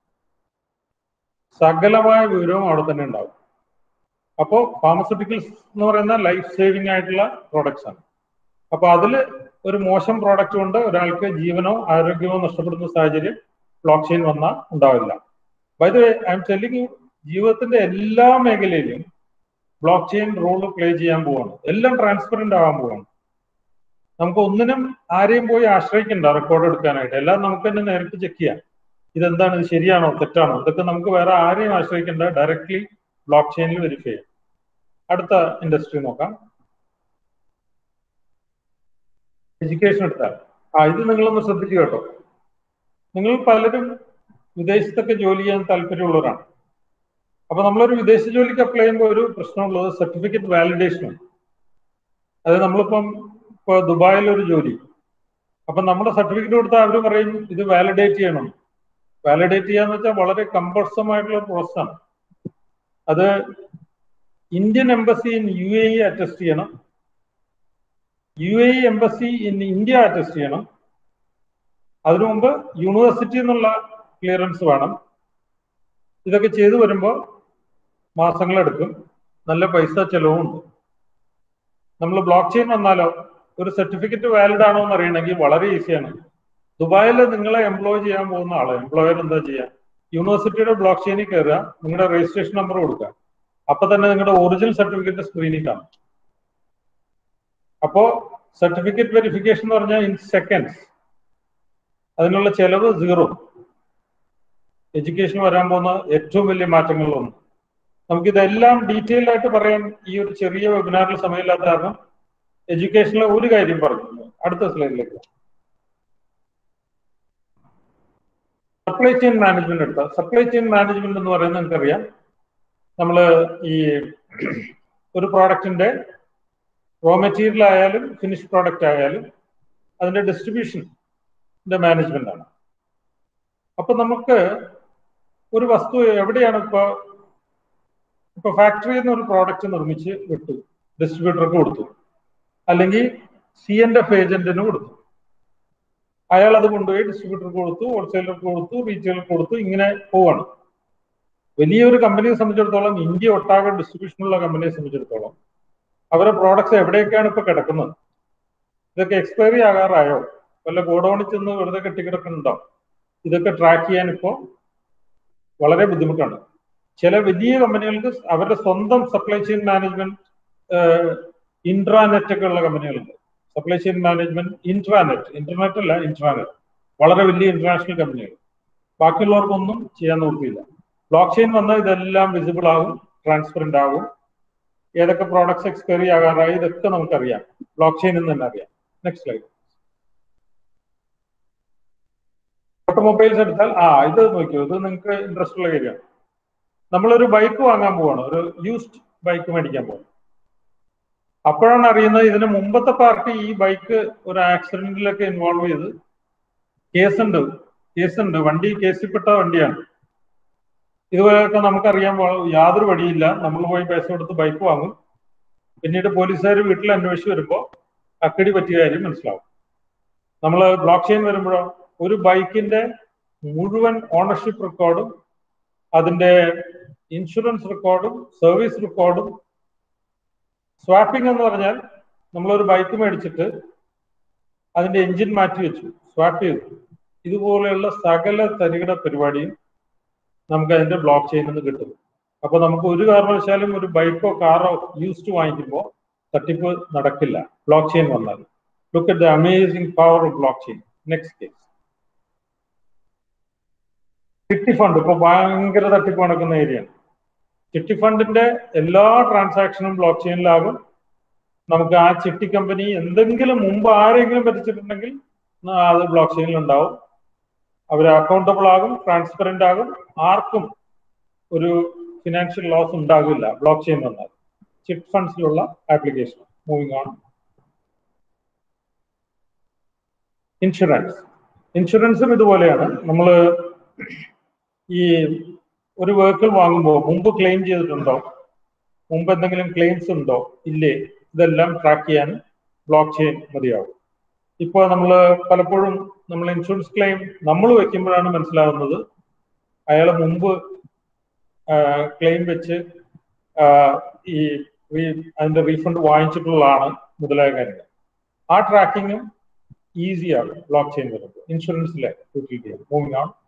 സകലമായ വിവരവും അവിടെ തന്നെ ഉണ്ടാവും അപ്പോൾ ഫാർമസ്യൂട്ടിക്കൽസ് എന്ന് പറയുന്ന ലൈഫ് സേവിങ് ആയിട്ടുള്ള പ്രോഡക്ട്സ് ആണ് അപ്പൊ അതിൽ ഒരു മോശം പ്രോഡക്റ്റ് കൊണ്ട് ഒരാൾക്ക് ജീവനോ ആരോഗ്യമോ നഷ്ടപ്പെടുന്ന സാഹചര്യം ബ്ലോക്ക് ചെയിൻ വന്നാൽ ഉണ്ടാവില്ല by the way I'm telling you ജീവിതത്തിന്റെ എല്ലാ മേഖലയിലും ബ്ലോക്ക് ചെയിൻ റോൾ പ്ലേ ചെയ്യാൻ പോവാണ് എല്ലാം ട്രാൻസ്പെറന്റ് ആവാൻ പോവാണ് നമുക്ക് ഒന്നിനും ആരെയും പോയി ആശ്രയിക്കണ്ട റെക്കോർഡ് എടുക്കാനായിട്ട് എല്ലാം നമുക്ക് തന്നെ നേരിട്ട് ചെക്ക് ചെയ്യാം ഇതെന്താണ് ഇത് ശരിയാണോ തെറ്റാണോ ഇതൊക്കെ നമുക്ക് വേറെ ആരെയും ആശ്രയിക്കേണ്ട ഡയറക്ട്ലി ബ്ലോക്ക് ചെയിനിൽ വെരിഫൈ ചെയ്യാം അടുത്ത ഇൻഡസ്ട്രി നോക്കാം എഡ്യൂക്കേഷൻ എടുത്താൽ ആ ഇത് നിങ്ങളൊന്ന് ശ്രദ്ധിച്ചു കേട്ടോ നിങ്ങൾ പലരും വിദേശത്തൊക്കെ ജോലി ചെയ്യാൻ താല്പര്യമുള്ളവരാണ് അപ്പൊ നമ്മളൊരു വിദേശ ജോലിക്ക് അപ്ലൈ ചെയ്യുമ്പോൾ ഒരു പ്രശ്നമുള്ളത് സർട്ടിഫിക്കറ്റ് വാലിഡേഷൻ അതായത് നമ്മളിപ്പം ഇപ്പൊ ദുബായിൽ ഒരു ജോലി അപ്പൊ നമ്മുടെ സർട്ടിഫിക്കറ്റ് കൊടുത്താൽ അവർ പറയും ഇത് വാലിഡേറ്റ് ചെയ്യണം വാലിഡേറ്റ് ചെയ്യാന്ന് വെച്ചാൽ വളരെ കമ്പൾസം ആയിട്ടുള്ള പ്രോസസ്സാണ് അത് Indian embassy in U A E attest ചെയ്യണം U A E embassy in India attest ചെയ്യണം അതിനു മുമ്പ് യൂണിവേഴ്സിറ്റി എന്നുള്ള ക്ലിയറൻസ് വേണം ഇതൊക്കെ ചെയ്തു വരുമ്പോൾ മാസങ്ങളെടുക്കും നല്ല പൈസ ചെലവുമുണ്ട് നമ്മൾ ബ്ലോക്ക് ചെയിൻ വന്നാലോ ഒരു സർട്ടിഫിക്കറ്റ് വാലിഡ് ആണോ എന്ന് അറിയണമെങ്കിൽ വളരെ ഈസിയാണ് ദുബായിൽ നിങ്ങളെ എംപ്ലോയ് ചെയ്യാൻ പോകുന്ന ആള് എംപ്ലോയർ എന്താ ചെയ്യുക യൂണിവേഴ്സിറ്റിയുടെ ബ്ലോക്ക് ചെയിനിൽ കയറുക നിങ്ങളുടെ രജിസ്ട്രേഷൻ നമ്പർ കൊടുക്കുക അപ്പൊ തന്നെ നിങ്ങളുടെ ഒറിജിനൽ സർട്ടിഫിക്കറ്റ് സ്ക്രീനിൽ കാണും അപ്പോ സർട്ടിഫിക്കറ്റ് വെരിഫിക്കേഷൻ എന്ന് പറഞ്ഞാൽ ഇൻ സെക്കൻഡ്സ് അതിനുള്ള ചെലവ് സീറോ എഡ്യൂക്കേഷൻ വരാൻ പോകുന്ന ഏറ്റവും വലിയ മാറ്റങ്ങളിലൊന്ന് നമുക്കിതെല്ലാം ഡീറ്റെയിൽഡ് ആയിട്ട് പറയാൻ ഈ ഒരു ചെറിയ വെബിനാറിൽ സമയമില്ലാത്ത കാരണം എഡ്യൂക്കേഷനിലെ ഒരു കാര്യം പറഞ്ഞു അടുത്ത സ്ലൈഡിലേക്ക് സപ്ലൈ ചെയിൻ മാനേജ്മെന്റ് എടുത്ത സപ്ലൈ ചെയിൻ മാനേജ്മെന്റ് എന്ന് പറയുന്നത് നിങ്ങൾക്കറിയാം നമ്മൾ ഈ ഒരു പ്രോഡക്റ്റിന്റെ റോ മെറ്റീരിയൽ ആയാലും ഫിനിഷ് പ്രോഡക്റ്റ് ആയാലും അതിന്റെ ഡിസ്ട്രിബ്യൂഷന്റെ മാനേജ്മെന്റ് ആണ് അപ്പൊ നമുക്ക് ഒരു വസ്തു എവിടെയാണ് ഇപ്പൊ ഇപ്പൊ ഫാക്ടറിയിൽ നിന്ന് ഒരു പ്രോഡക്റ്റ് നിർമ്മിച്ച് വിട്ടു ഡിസ്ട്രിബ്യൂട്ടർക്ക് കൊടുത്തു അല്ലെങ്കിൽ സി എൻ എഫ് ഏജന്റിന് കൊടുത്തു അയാൾ അത് കൊണ്ടുപോയി ഡിസ്ട്രിബ്യൂട്ടർക്ക് കൊടുത്തു ഹോൾസെയിലർക്ക് കൊടുത്തു റീറ്റെയിലർക്ക് കൊടുത്തു ഇങ്ങനെ പോവാണ് വലിയൊരു കമ്പനിയെ സംബന്ധിച്ചിടത്തോളം ഇന്ത്യ ഒട്ടാകെ ഡിസ്ട്രിബ്യൂഷനുള്ള കമ്പനിയെ സംബന്ധിച്ചിടത്തോളം അവരുടെ പ്രോഡക്ട്സ് എവിടെയൊക്കെയാണ് ഇപ്പൊ കിടക്കുന്നത് ഇതൊക്കെ എക്സ്പയറി ആകാറായോ വല്ല ഗോഡൌണിൽ ചെന്ന് വെറുതെ കെട്ടിക്കിടക്കുന്നുണ്ടോ ഇതൊക്കെ ട്രാക്ക് ചെയ്യാൻ ഇപ്പോൾ വളരെ ബുദ്ധിമുട്ടാണ് ചില വലിയ കമ്പനികൾക്ക് അവരുടെ സ്വന്തം സപ്ലൈ ചെയിൻ മാനേജ്മെന്റ് ഇൻട്രാനെറ്റ് ഒക്കെ ഉള്ള കമ്പനികളുണ്ട് supply chain management intranet internet അല്ല ഇൻട്രാനെറ്റ് വളരെ വലിയ ഇന്റർനാഷണൽ കമ്പനികൾ ബാക്കിയുള്ളവർക്കൊന്നും ചെയ്യാൻ നോക്കിയില്ല ബ്ലോക്ക് ചെയിൻ വന്നാൽ ഇതെല്ലാം വിസിബിൾ ആകും ട്രാൻസ്പെറന്റ് ആകും ഏതൊക്കെ പ്രോഡക്ട്സ് എക്സ്പയറി ആകാറായി ഇതൊക്കെ നമുക്കറിയാം ബ്ലോക്ക് ചെയിൻ എന്ന് തന്നെ അറിയാം നെക്സ്റ്റ് സ്ലൈഡ് ഓട്ടോമൊബൈൽസ് എടുത്താൽ ആ ഇത് നോക്കിയോ ഇത് നിങ്ങൾക്ക് ഇൻട്രസ്റ്റ് ഉള്ള കാര്യമാണ് നമ്മളൊരു ബൈക്ക് വാങ്ങാൻ പോവാണ് ഒരു യൂസ്ഡ് ബൈക്ക് മേടിക്കാൻ പോവാണ് അപ്പോഴാണ് അറിയുന്നത് ഇതിന് മുമ്പത്തെ പാർട്ടി ഈ ബൈക്ക് ഒരു ആക്സിഡന്റിലൊക്കെ ഇൻവോൾവ് ചെയ്ത് കേസുണ്ട് കേസുണ്ട് വണ്ടി കേസിൽപ്പെട്ട വണ്ടിയാണ് ഇതുപോലെയൊക്കെ നമുക്കറിയാൻ യാതൊരു വഴിയില്ല നമ്മൾ പോയി പൈസ കൊടുത്ത് ബൈക്ക് വാങ്ങും പിന്നീട് പോലീസുകാർ വീട്ടിൽ അന്വേഷിച്ച് വരുമ്പോൾ അക്കടി പറ്റിയ കാര്യം മനസ്സിലാവും നമ്മൾ ബ്ലോക്ക് ചെയിൻ വരുമ്പോഴോ ഒരു ബൈക്കിന്റെ മുഴുവൻ ഓണർഷിപ്പ് റെക്കോർഡും അതിന്റെ ഇൻഷുറൻസ് റെക്കോർഡും സർവീസ് റെക്കോർഡും സ്വാപ്പിംഗ് എന്ന് പറഞ്ഞാൽ നമ്മളൊരു ബൈക്ക് മേടിച്ചിട്ട് അതിന്റെ എഞ്ചിൻ മാറ്റി വെച്ചു സ്വാപ്പ് ചെയ്തു ഇതുപോലെയുള്ള സകല തരികിട പരിപാടിയും നമുക്ക് അതിന്റെ ബ്ലോക്ക് ചെയിനിൽ നിന്ന് കിട്ടും അപ്പൊ നമുക്ക് ഒരു കാരണവശാലും ഒരു ബൈക്കോ കാറോ യൂസ്ഡ് വാങ്ങിക്കുമ്പോൾ തട്ടിപ്പ് നടക്കില്ല ബ്ലോക്ക് ചെയിൻ വന്നാൽ look at the amazing power of blockchain next case ചിട്ടി ഫണ്ട് ഇപ്പൊ ഭയങ്കര തട്ടിപ്പ് നടക്കുന്ന ഏരിയയാണ് ചിട്ടി ഫണ്ടിന്റെ എല്ലാ ട്രാൻസാക്ഷനും ബ്ലോക്ക് ചെയിനിലാകും നമുക്ക് ആ ചിട്ടി കമ്പനി എന്തെങ്കിലും മുമ്പ് ആരെങ്കിലും പറ്റിച്ചിട്ടുണ്ടെങ്കിൽ അത് ബ്ലോക്ക് ചെയിനിൽ ഉണ്ടാവും അവർ അക്കൗണ്ടബിൾ ആകും ട്രാൻസ്പെറന്റ് ആകും ആർക്കും ഒരു ഫിനാൻഷ്യൽ ലോസ് ഉണ്ടാകില്ല ബ്ലോക്ക് ചെയിൻ വന്നാൽ ചിറ്റ് ഫണ്ട്സിലുള്ള ആപ്ലിക്കേഷൻ മൂവിങ് ഓൺ ഇൻഷുറൻസ് ഇൻഷുറൻസും ഇതുപോലെയാണ് നമ്മൾ ഈ ഒരു വെഹിക്കിൾ വാങ്ങുമ്പോൾ മുമ്പ് ക്ലെയിം ചെയ്തിട്ടുണ്ടോ മുമ്പ് എന്തെങ്കിലും ക്ലെയിംസ് ഉണ്ടോ ഇല്ലേ ഇതെല്ലാം ട്രാക്ക് ചെയ്യാൻ ബ്ലോക്ക് ചെയിൻ മതിയാവും ഇപ്പോൾ നമ്മൾ പലപ്പോഴും നമ്മൾ ഇൻഷുറൻസ് ക്ലെയിം നമ്മൾ വെക്കുമ്പോഴാണ് മനസ്സിലാവുന്നത് അയാൾ മുമ്പ് ക്ലെയിം വെച്ച് ഈ അതിന്റെ റീഫണ്ട് വാങ്ങിച്ചിട്ടുള്ളതാണ് മുതലായ കാര്യങ്ങൾ ആ ട്രാക്കിങ്ങും ഈസിയാണ് ബ്ലോക്ക് ചെയിൻ വരുമ്പോൾ ഇൻഷുറൻസിലെ മൂവിങ് ആണ്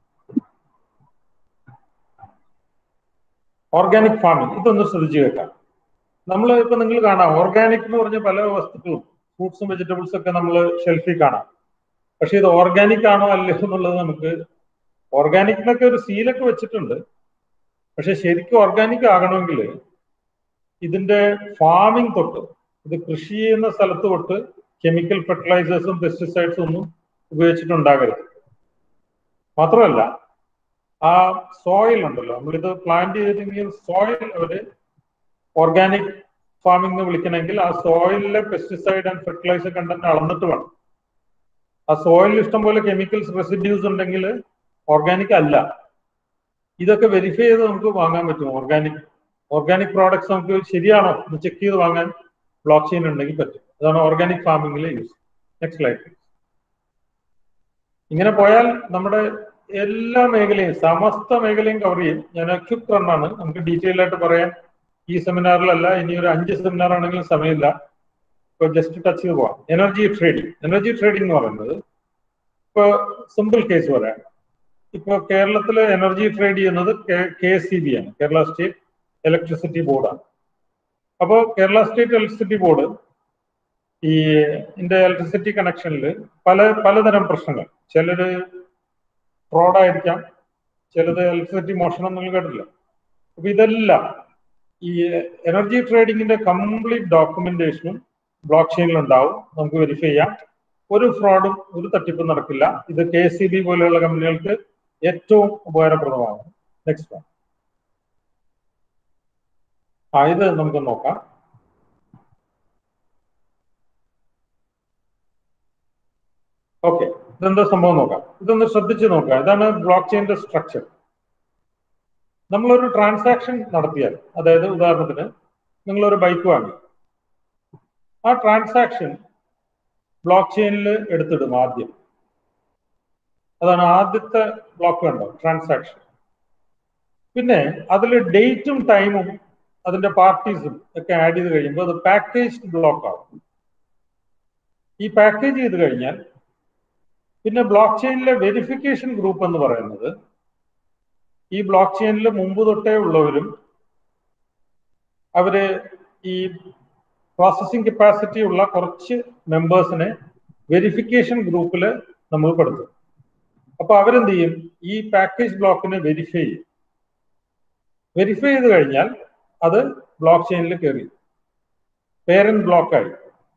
ഓർഗാനിക് ഫാമിംഗ് ഇതൊന്ന് ശ്രദ്ധിച്ചു കേൾക്കാം നമ്മൾ ഇപ്പൊ നിങ്ങൾ കാണാം ഓർഗാനിക് എന്ന് പറഞ്ഞ പല വസ്തുക്കളും ഫ്രൂട്ട്സും വെജിറ്റബിൾസും ഒക്കെ നമ്മൾ ഷെൽഫിൽ കാണാം പക്ഷെ ഇത് ഓർഗാനിക് ആണോ അല്ലയോ എന്നുള്ളത് നമുക്ക് ഓർഗാനിക്കിനൊക്കെ ഒരു സീലൊക്കെ വെച്ചിട്ടുണ്ട് പക്ഷെ ശരിക്കും ഓർഗാനിക് ആകണമെങ്കിൽ ഇതിന്റെ ഫാമിംഗ് തൊട്ട് ഇത് കൃഷി ചെയ്യുന്ന സ്ഥലത്ത് തൊട്ട് കെമിക്കൽ ഫെർട്ടിലൈസേഴ്സും പെസ്റ്റിസൈഡ്സും ഒന്നും ഉപയോഗിച്ചിട്ടുണ്ടാകരുത് മാത്രമല്ല ആ സോയിൽ ഉണ്ടല്ലോ നമ്മളിത് പ്ലാന്റ് ചെയ്തിട്ടുണ്ടെങ്കിൽ സോയിൽ അവര് ഓർഗാനിക് ഫാമിംഗ് എന്ന് വിളിക്കണമെങ്കിൽ ആ സോയിലിലെ പെസ്റ്റിസൈഡ് ആൻഡ് ഫെർട്ടിലൈസർ കണ്ടന്റ് അളന്നിട്ട് വേണം ആ സോയിലിൽ ഇഷ്ടംപോലെ കെമിക്കൽസ് റെസിഡ്യൂസ് ഉണ്ടെങ്കിൽ ഓർഗാനിക് അല്ല ഇതൊക്കെ വെരിഫൈ ചെയ്ത് നമുക്ക് വാങ്ങാൻ പറ്റും ഓർഗാനിക് ഓർഗാനിക് പ്രോഡക്ട്സ് നമുക്ക് ശരിയാണോ എന്ന് ചെക്ക് ചെയ്ത് വാങ്ങാൻ ബ്ലോക്ക് ചെയിൻ ഉണ്ടെങ്കിൽ പറ്റും അതാണ് ഓർഗാനിക് ഫാമിംഗിലെ യൂസ് നെക്സ്റ്റ് സ്ലൈഡ് ഇങ്ങനെ പോയാൽ നമ്മുടെ എല്ലാ മേഖലയും സമസ്ത മേഖലയും കവർ ചെയ്യും ഞാൻ ക്വിക്ക് റണ്ണാണ് നമുക്ക് ഡീറ്റെയിൽ ആയിട്ട് പറയാൻ ഈ സെമിനാറിലല്ല ഇനി ഒരു അഞ്ച് സെമിനാർ ആണെങ്കിലും സമയമില്ല ഇപ്പൊ ജസ്റ്റ് ടച്ച് ചെയ്ത് പോവാം എനർജി ട്രേഡിംഗ് എനർജി ട്രേഡിംഗ് എന്ന് പറയുന്നത് ഇപ്പൊ സിമ്പിൾ കേസ് പറയാം ഇപ്പൊ കേരളത്തിലെ എനർജി ട്രേഡ് ചെയ്യുന്നത് കെ എസ് സി ബി ആണ് കേരള സ്റ്റേറ്റ് ഇലക്ട്രിസിറ്റി ബോർഡാണ് അപ്പോൾ കേരള സ്റ്റേറ്റ് ഇലക്ട്രിസിറ്റി ബോർഡ് ഈ ഇതിന്റെ ഇലക്ട്രിസിറ്റി കണക്ഷനിൽ പല പലതരം പ്രശ്നങ്ങൾ ചിലര് ഫ്രോഡായിരിക്കാം ചിലത് ഇലക്ട്രിസിറ്റി മോഷണം നിങ്ങൾ കേട്ടില്ല അപ്പൊ ഇതെല്ലാം ഈ എനർജി ട്രേഡിങ്ങിന്റെ കംപ്ലീറ്റ് ഡോക്യുമെന്റേഷനും ബ്ലോക്ക് ചെയിനിൽ ഉണ്ടാവും നമുക്ക് വെരിഫൈ ചെയ്യാം ഒരു ഫ്രോഡും ഒരു തട്ടിപ്പും നടക്കില്ല ഇത് കെ സി ബി പോലെയുള്ള കമ്പനികൾക്ക് ഏറ്റവും ഉപകാരപ്രദമാണ് നെക്സ്റ്റ് വൺ ആ ഇത് നമുക്ക് നോക്കാം ഓക്കെ ഇതെന്താ സംഭവം നോക്കാം ഇതൊന്ന് ശ്രദ്ധിച്ച് നോക്കാം ഇതാണ് ബ്ലോക്ക് ചെയിന്റെ സ്ട്രക്ചർ നമ്മളൊരു ട്രാൻസാക്ഷൻ നടത്തിയാൽ അതായത് ഉദാഹരണത്തിന് നിങ്ങളൊരു ബൈക്ക് വാങ്ങി ആ ട്രാൻസാക്ഷൻ ബ്ലോക്ക് ചെയിനിൽ എടുത്തിടും ആദ്യം അതാണ് ആദ്യത്തെ ബ്ലോക്ക് കണ്ടോ ട്രാൻസാക്ഷൻ പിന്നെ അതിൽ ഡേറ്റും ടൈമും അതിന്റെ പാർട്ടീസും ഒക്കെ ആഡ് ചെയ്ത് കഴിയുമ്പോൾ അത് പാക്കേജ്ഡ് ബ്ലോക്ക് ആവും ഈ പാക്കേജ് ചെയ്ത് കഴിഞ്ഞാൽ പിന്നെ ബ്ലോക്ക് ചെയിനിലെ വെരിഫിക്കേഷൻ ഗ്രൂപ്പ് എന്ന് പറയുന്നത് ഈ ബ്ലോക്ക് ചെയിനിൽ മുമ്പ് തൊട്ടേ ഉള്ളവരും അവര് ഈ പ്രോസസ്സിംഗ് കപ്പാസിറ്റി ഉള്ള കുറച്ച് മെമ്പേഴ്സിനെ വെരിഫിക്കേഷൻ ഗ്രൂപ്പിൽ നമ്മൾ പെടുത്തും അപ്പൊ അവരെന്ത് ചെയ്യും ഈ പാക്കേജ് ബ്ലോക്കിനെ വെരിഫൈ ചെയ്യും വെരിഫൈ ചെയ്ത് കഴിഞ്ഞാൽ അത് ബ്ലോക്ക് ചെയിനിൽ കയറി പേരന്റ് ബ്ലോക്കായി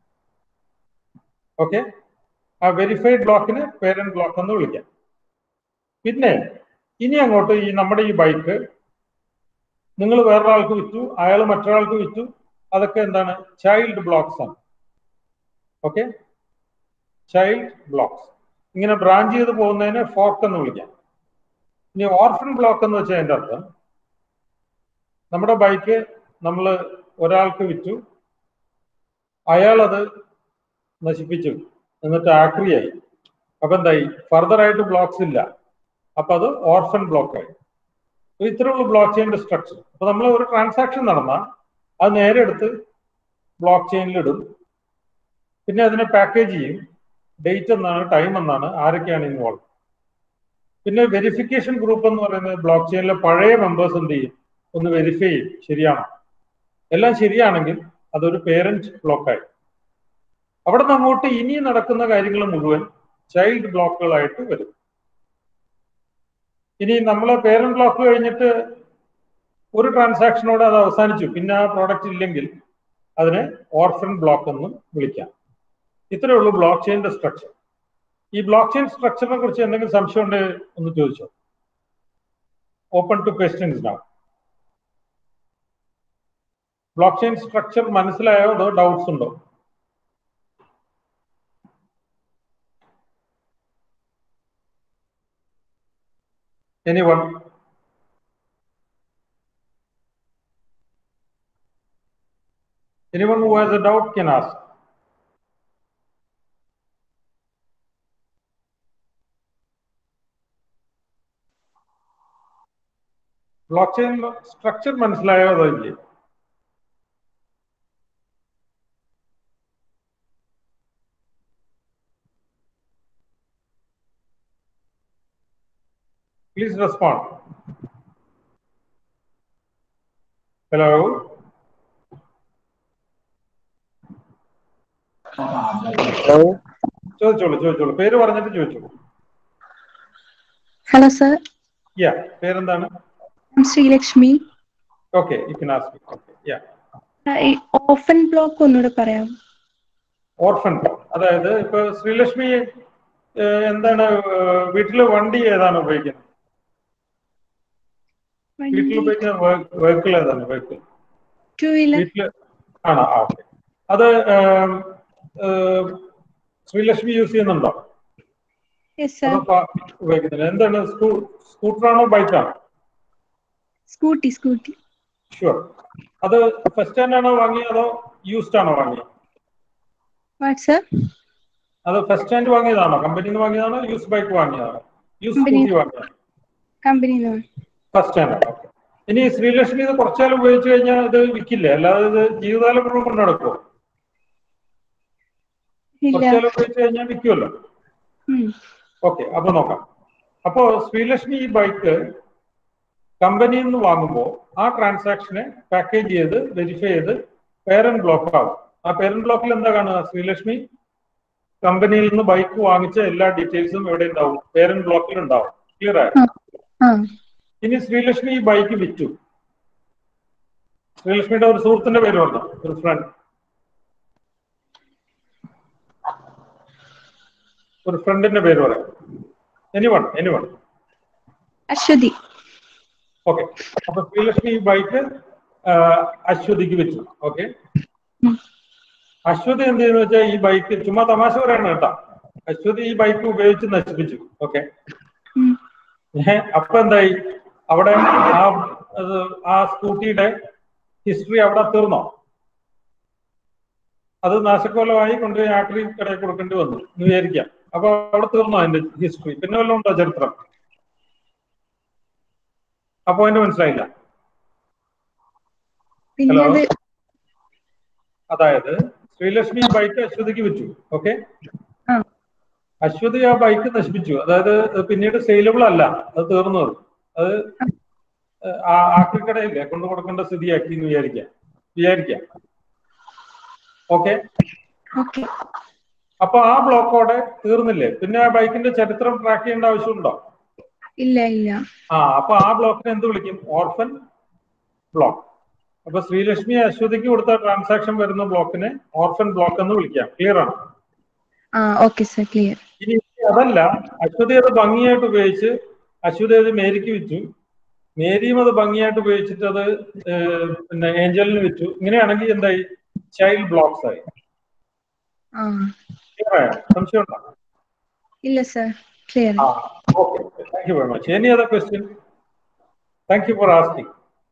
ഓക്കെ ആ വെരിഫൈഡ് ബ്ലോക്കിന് പേരന്റ് ബ്ലോക്ക് എന്ന് വിളിക്കാം പിന്നെ ഇനി അങ്ങോട്ട് ഈ നമ്മുടെ ഈ ബൈക്ക് നിങ്ങൾ വേറൊരാൾക്ക് വിറ്റു അയാൾ മറ്റൊരാൾക്ക് വിറ്റു അതൊക്കെ എന്താണ് ചൈൽഡ് ബ്ലോക്സ് ആണ് ഓക്കെ ചൈൽഡ് ബ്ലോക്സ് ഇങ്ങനെ ബ്രാഞ്ച് ചെയ്ത് പോകുന്നതിന് ഫോർക്ക് എന്ന് വിളിക്കാം ഇനി ഓർഫൻ ബ്ലോക്ക് എന്ന് വെച്ചാൽ അതിന്റെ അർത്ഥം നമ്മുടെ ബൈക്ക് നമ്മൾ ഒരാൾക്ക് വിറ്റു അയാൾ അത് നശിപ്പിച്ചു എന്നിട്ട് ആക്രിയായി അപ്പൊ എന്തായി ഫർദർ ആയിട്ട് ബ്ലോക്സ് ഇല്ല അപ്പൊ അത് ഓർഫൻ ബ്ലോക്കായി ഇത്രയുള്ള ബ്ലോക്ക് ചെയിൻ്റെ സ്ട്രക്ചർ അപ്പൊ നമ്മൾ ഒരു ട്രാൻസാക്ഷൻ നടന്നാൽ അത് നേരെ എടുത്ത് ബ്ലോക്ക് ചെയിനിലിടും പിന്നെ അതിനെ പാക്കേജ് ചെയ്യും ഡേറ്റ് എന്നാണ് ടൈം എന്നാണ് ആരൊക്കെയാണ് ഇൻവോൾവ് പിന്നെ വെരിഫിക്കേഷൻ ഗ്രൂപ്പ് എന്ന് പറയുന്നത് ബ്ലോക്ക് ചെയിനിലെ പഴയ മെമ്പേഴ്സ് എന്ത് ചെയ്യും ഒന്ന് വെരിഫൈ ചെയ്യും ശരിയാണോ എല്ലാം ശരിയാണെങ്കിൽ അതൊരു പേരന്റ് ബ്ലോക്കായി അവിടെ നിന്ന് അങ്ങോട്ട് ഇനി നടക്കുന്ന കാര്യങ്ങൾ മുഴുവൻ ചൈൽഡ് ബ്ലോക്കുകളായിട്ട് വരും ഇനി നമ്മൾ പേരന്റ് ബ്ലോക്ക് കഴിഞ്ഞിട്ട് ഒരു ട്രാൻസാക്ഷനോട് അത് അവസാനിച്ചു പിന്നെ ആ പ്രോഡക്റ്റ് ഇല്ലെങ്കിൽ അതിനെ ഓർഫൻ ബ്ലോക്ക് എന്നും വിളിക്കാം ഇത്രയേ ഉള്ളൂ ബ്ലോക്ക് ചെയിൻ്റെ സ്ട്രക്ചർ ഈ ബ്ലോക്ക് ചെയിൻ സ്ട്രക്ചറിനെ കുറിച്ച് എന്തെങ്കിലും സംശയം ഉണ്ട് ഒന്ന് ചോദിച്ചോ open to questions now block chain structure മനസ്സിലായോ അതോ ഡൗട്ട്സ് ഉണ്ടോ Anyone? Anyone who has a doubt can ask. Block chain structure മനസ്സിലായോ അതോ ഇല്ലേ Please respond. Hello? Hello? ചോദിച്ചോളൂ ചോദിച്ചോളൂ പേര് പറഞ്ഞിട്ട് ചോദിച്ചോളൂ ഹലോ സർ യാ പേരെന്താണ് Sreelakshmi okay you can ask okay yeah orphan block ഒന്നുകൂടെ പറയാം ഓർഫൻ അതായത് ഇപ്പൊ ശ്രീലക്ഷ്മി ഏഹ്, എന്താണ് ഏഹ്, വീട്ടില് വണ്ടി ഏതാണ് ഉപയോഗിക്കുന്നത് വീട്ടിൽ ഉപയോഗിക്കുന്ന വെഹിക്കിൾ ഏതാണ് വെഹിക്കിൾ ടു വീലർ വീട്ടില് ആണോ ആ ഓക്കെ അത് ഏം, ഏം, ശ്രീലക്ഷ്മി യൂസ് ചെയ്യുന്നുണ്ടോ യെസ് അതോ സർ കാ- ഉപയോഗിക്കുന്നില്ല എന്താണ് സ്കൂട്ടറാണോ ബൈക്കാണോ സ്കൂട്ടി സ്കൂട്ടി ഷുവർ അത് ഫസ്റ്റ് ഹാൻഡ് ആണോ വാങ്ങിയത് അതോ യൂസ്ഡ് ആണോ വാങ്ങിയത് വാട്ട് സർ അത് ഫസ്റ്റ് ഹാൻഡ് വാങ്ങിയതാണോ കമ്പനിയിൽ നിന്ന് വാങ്ങിയതാണോ യൂസ് ബൈക്ക് വാങ്ങിയതാണോ യൂസ് Company. സ്കൂട്ടി വാങ്ങിയതാണോ കമ്പനി നിന്ന് ഫസ്റ്റ് ഹാൻഡ് ആണ് ഓക്കെ ഇനി ശ്രീലക്ഷ്മി ഇത് കുറച്ചാൽ ഉപയോഗിച്ച് കഴിഞ്ഞാൽ ഇത് വിൽക്കില്ലേ അല്ലാതെ ഇത് ജീവിതകാലം മുഴുവൻ കൊണ്ട് നടക്കുമോ ഇല്ല കുറച്ചാൽ ഉപയോഗിച്ച് കഴിഞ്ഞാൽ വിൽക്കുമല്ലോ ഉം. ഓക്കെ അപ്പൊ നോക്കാം അപ്പോ ശ്രീലക്ഷ്മി ഈ ബൈക്ക് കമ്പനിയിൽ നിന്ന് വാങ്ങുമ്പോൾ ആ ട്രാൻസാക്ഷനെ പാക്കേജ് ചെയ്ത് വെരിഫൈ ചെയ്ത് പേരന്റ് ബ്ലോക്ക് ആവും ആ പേരന്റ് ബ്ലോക്കിൽ എന്താ കാണുക ശ്രീലക്ഷ്മി കമ്പനിയിൽ നിന്ന് ബൈക്ക് വാങ്ങിച്ച എല്ലാ ഡീറ്റെയിൽസും എവിടെ ഉണ്ടാവും പേരന്റ് ബ്ലോക്കിൽ ഉണ്ടാവും ക്ലിയർ ആയോ ആ ആ ഇനി ശ്രീലക്ഷ്മി ഈ ബൈക്ക് വിറ്റു ശ്രീലക്ഷ്മിയുടെ ഒരു സുഹൃത്തിന്റെ പേര് പറഞ്ഞു ഒരു ഫ്രണ്ട് ഒരു ഫ്രണ്ടിന്റെ പേര് പറയാം എനിവൺ എനിവൺ അശ്വതി ഓക്കെ അപ്പൊ ശ്രീലക്ഷ്മി ഈ ബൈക്ക് അശ്വതിക്ക് വെച്ചു ഓക്കെ ഉം. അശ്വതി എന്ത് ചെയ്യുന്ന വെച്ചാൽ ഈ ബൈക്ക് ചുമ്മാ തമാശ പറയണം കേട്ടോ അശ്വതി ഈ ബൈക്ക് ഉപയോഗിച്ച് നശിപ്പിച്ചു ഓക്കെ ഉം. അപ്പൊ എന്തായി അവിടെ ആ അത് ആ സ്കൂട്ടിയുടെ ഹിസ്റ്ററി അവിടെ തീർന്നോ അത് നാശക്കോലമായി കൊണ്ടുപോയി ആക്രി കടയിൽ കൊടുക്കേണ്ടി വന്നു എന്ന് വിചാരിക്കാം അപ്പൊ അവിടെ തീർന്നു അതിന്റെ ഹിസ്റ്ററി പിന്നെ വല്ലതും ഉണ്ടോ ചരിത്രം ആ പോയിന്റ് മനസ്സിലായില്ല പിന്നെ Hello? അത് അതായത് ശ്രീലക്ഷ്മി ബൈക്ക് അശ്വതിക്ക് വിറ്റു ഓക്കെ ആ അശ്വതി ആ ബൈക്ക് നശിപ്പിച്ചു അതായത് പിന്നീട് സെയിലബിൾ അല്ല അത് തീർന്നു അത്. അത് ആ- ആക്രിക്കടയില്ലേ കൊണ്ടു കൊടുക്കേണ്ട സ്ഥിതിയാക്കി എന്ന് വിചാരിക്കാം വിചാരിക്കാം ഓക്കെ ഓക്കെ അപ്പൊ ആ ബ്ലോക്കോടെ തീർന്നില്ലേ പിന്നെ ആ ബൈക്കിന്റെ ചരിത്രം ട്രാക്ക് ചെയ്യേണ്ട ആവശ്യമുണ്ടോ ഇല്ല ഇല്ല ആ അപ്പൊ ആ ബ്ലോക്കിനെ എന്ത് വിളിക്കും ഓർഫൻ ബ്ലോക്ക് അപ്പൊ ശ്രീലക്ഷ്മി അശ്വതിക്ക് കൊടുത്ത ട്രാൻസാക്ഷൻ വരുന്ന ബ്ലോക്കിനെ ഓർഫൻ ബ്ലോക്ക് എന്ന് വിളിക്കാം ക്ലിയർ ആണ് ആ ഓക്കെ സർ ക്ലിയർ ഇനി അതല്ല അശ്വതി അത് ഭംഗിയായിട്ട് ഉപയോഗിച്ച് അശ്വതി അത് മേരിക്ക് വിറ്റു മേരിയും അത് ഭംഗിയായിട്ട് ഉപയോഗിച്ചിട്ട് അത് ഏഹ്, പിന്നെ ഏഞ്ചലിന് വിറ്റു ഇങ്ങനെയാണെങ്കിൽ എന്തായി ചൈൽഡ് ബ്ലോക്സ് ആയി ആ ക്ലിയർ ആയോ സംശയം ഉണ്ടോ ഇല്ല sir clear Ah, okay. Thank you very much. Any other question? Thank you for asking.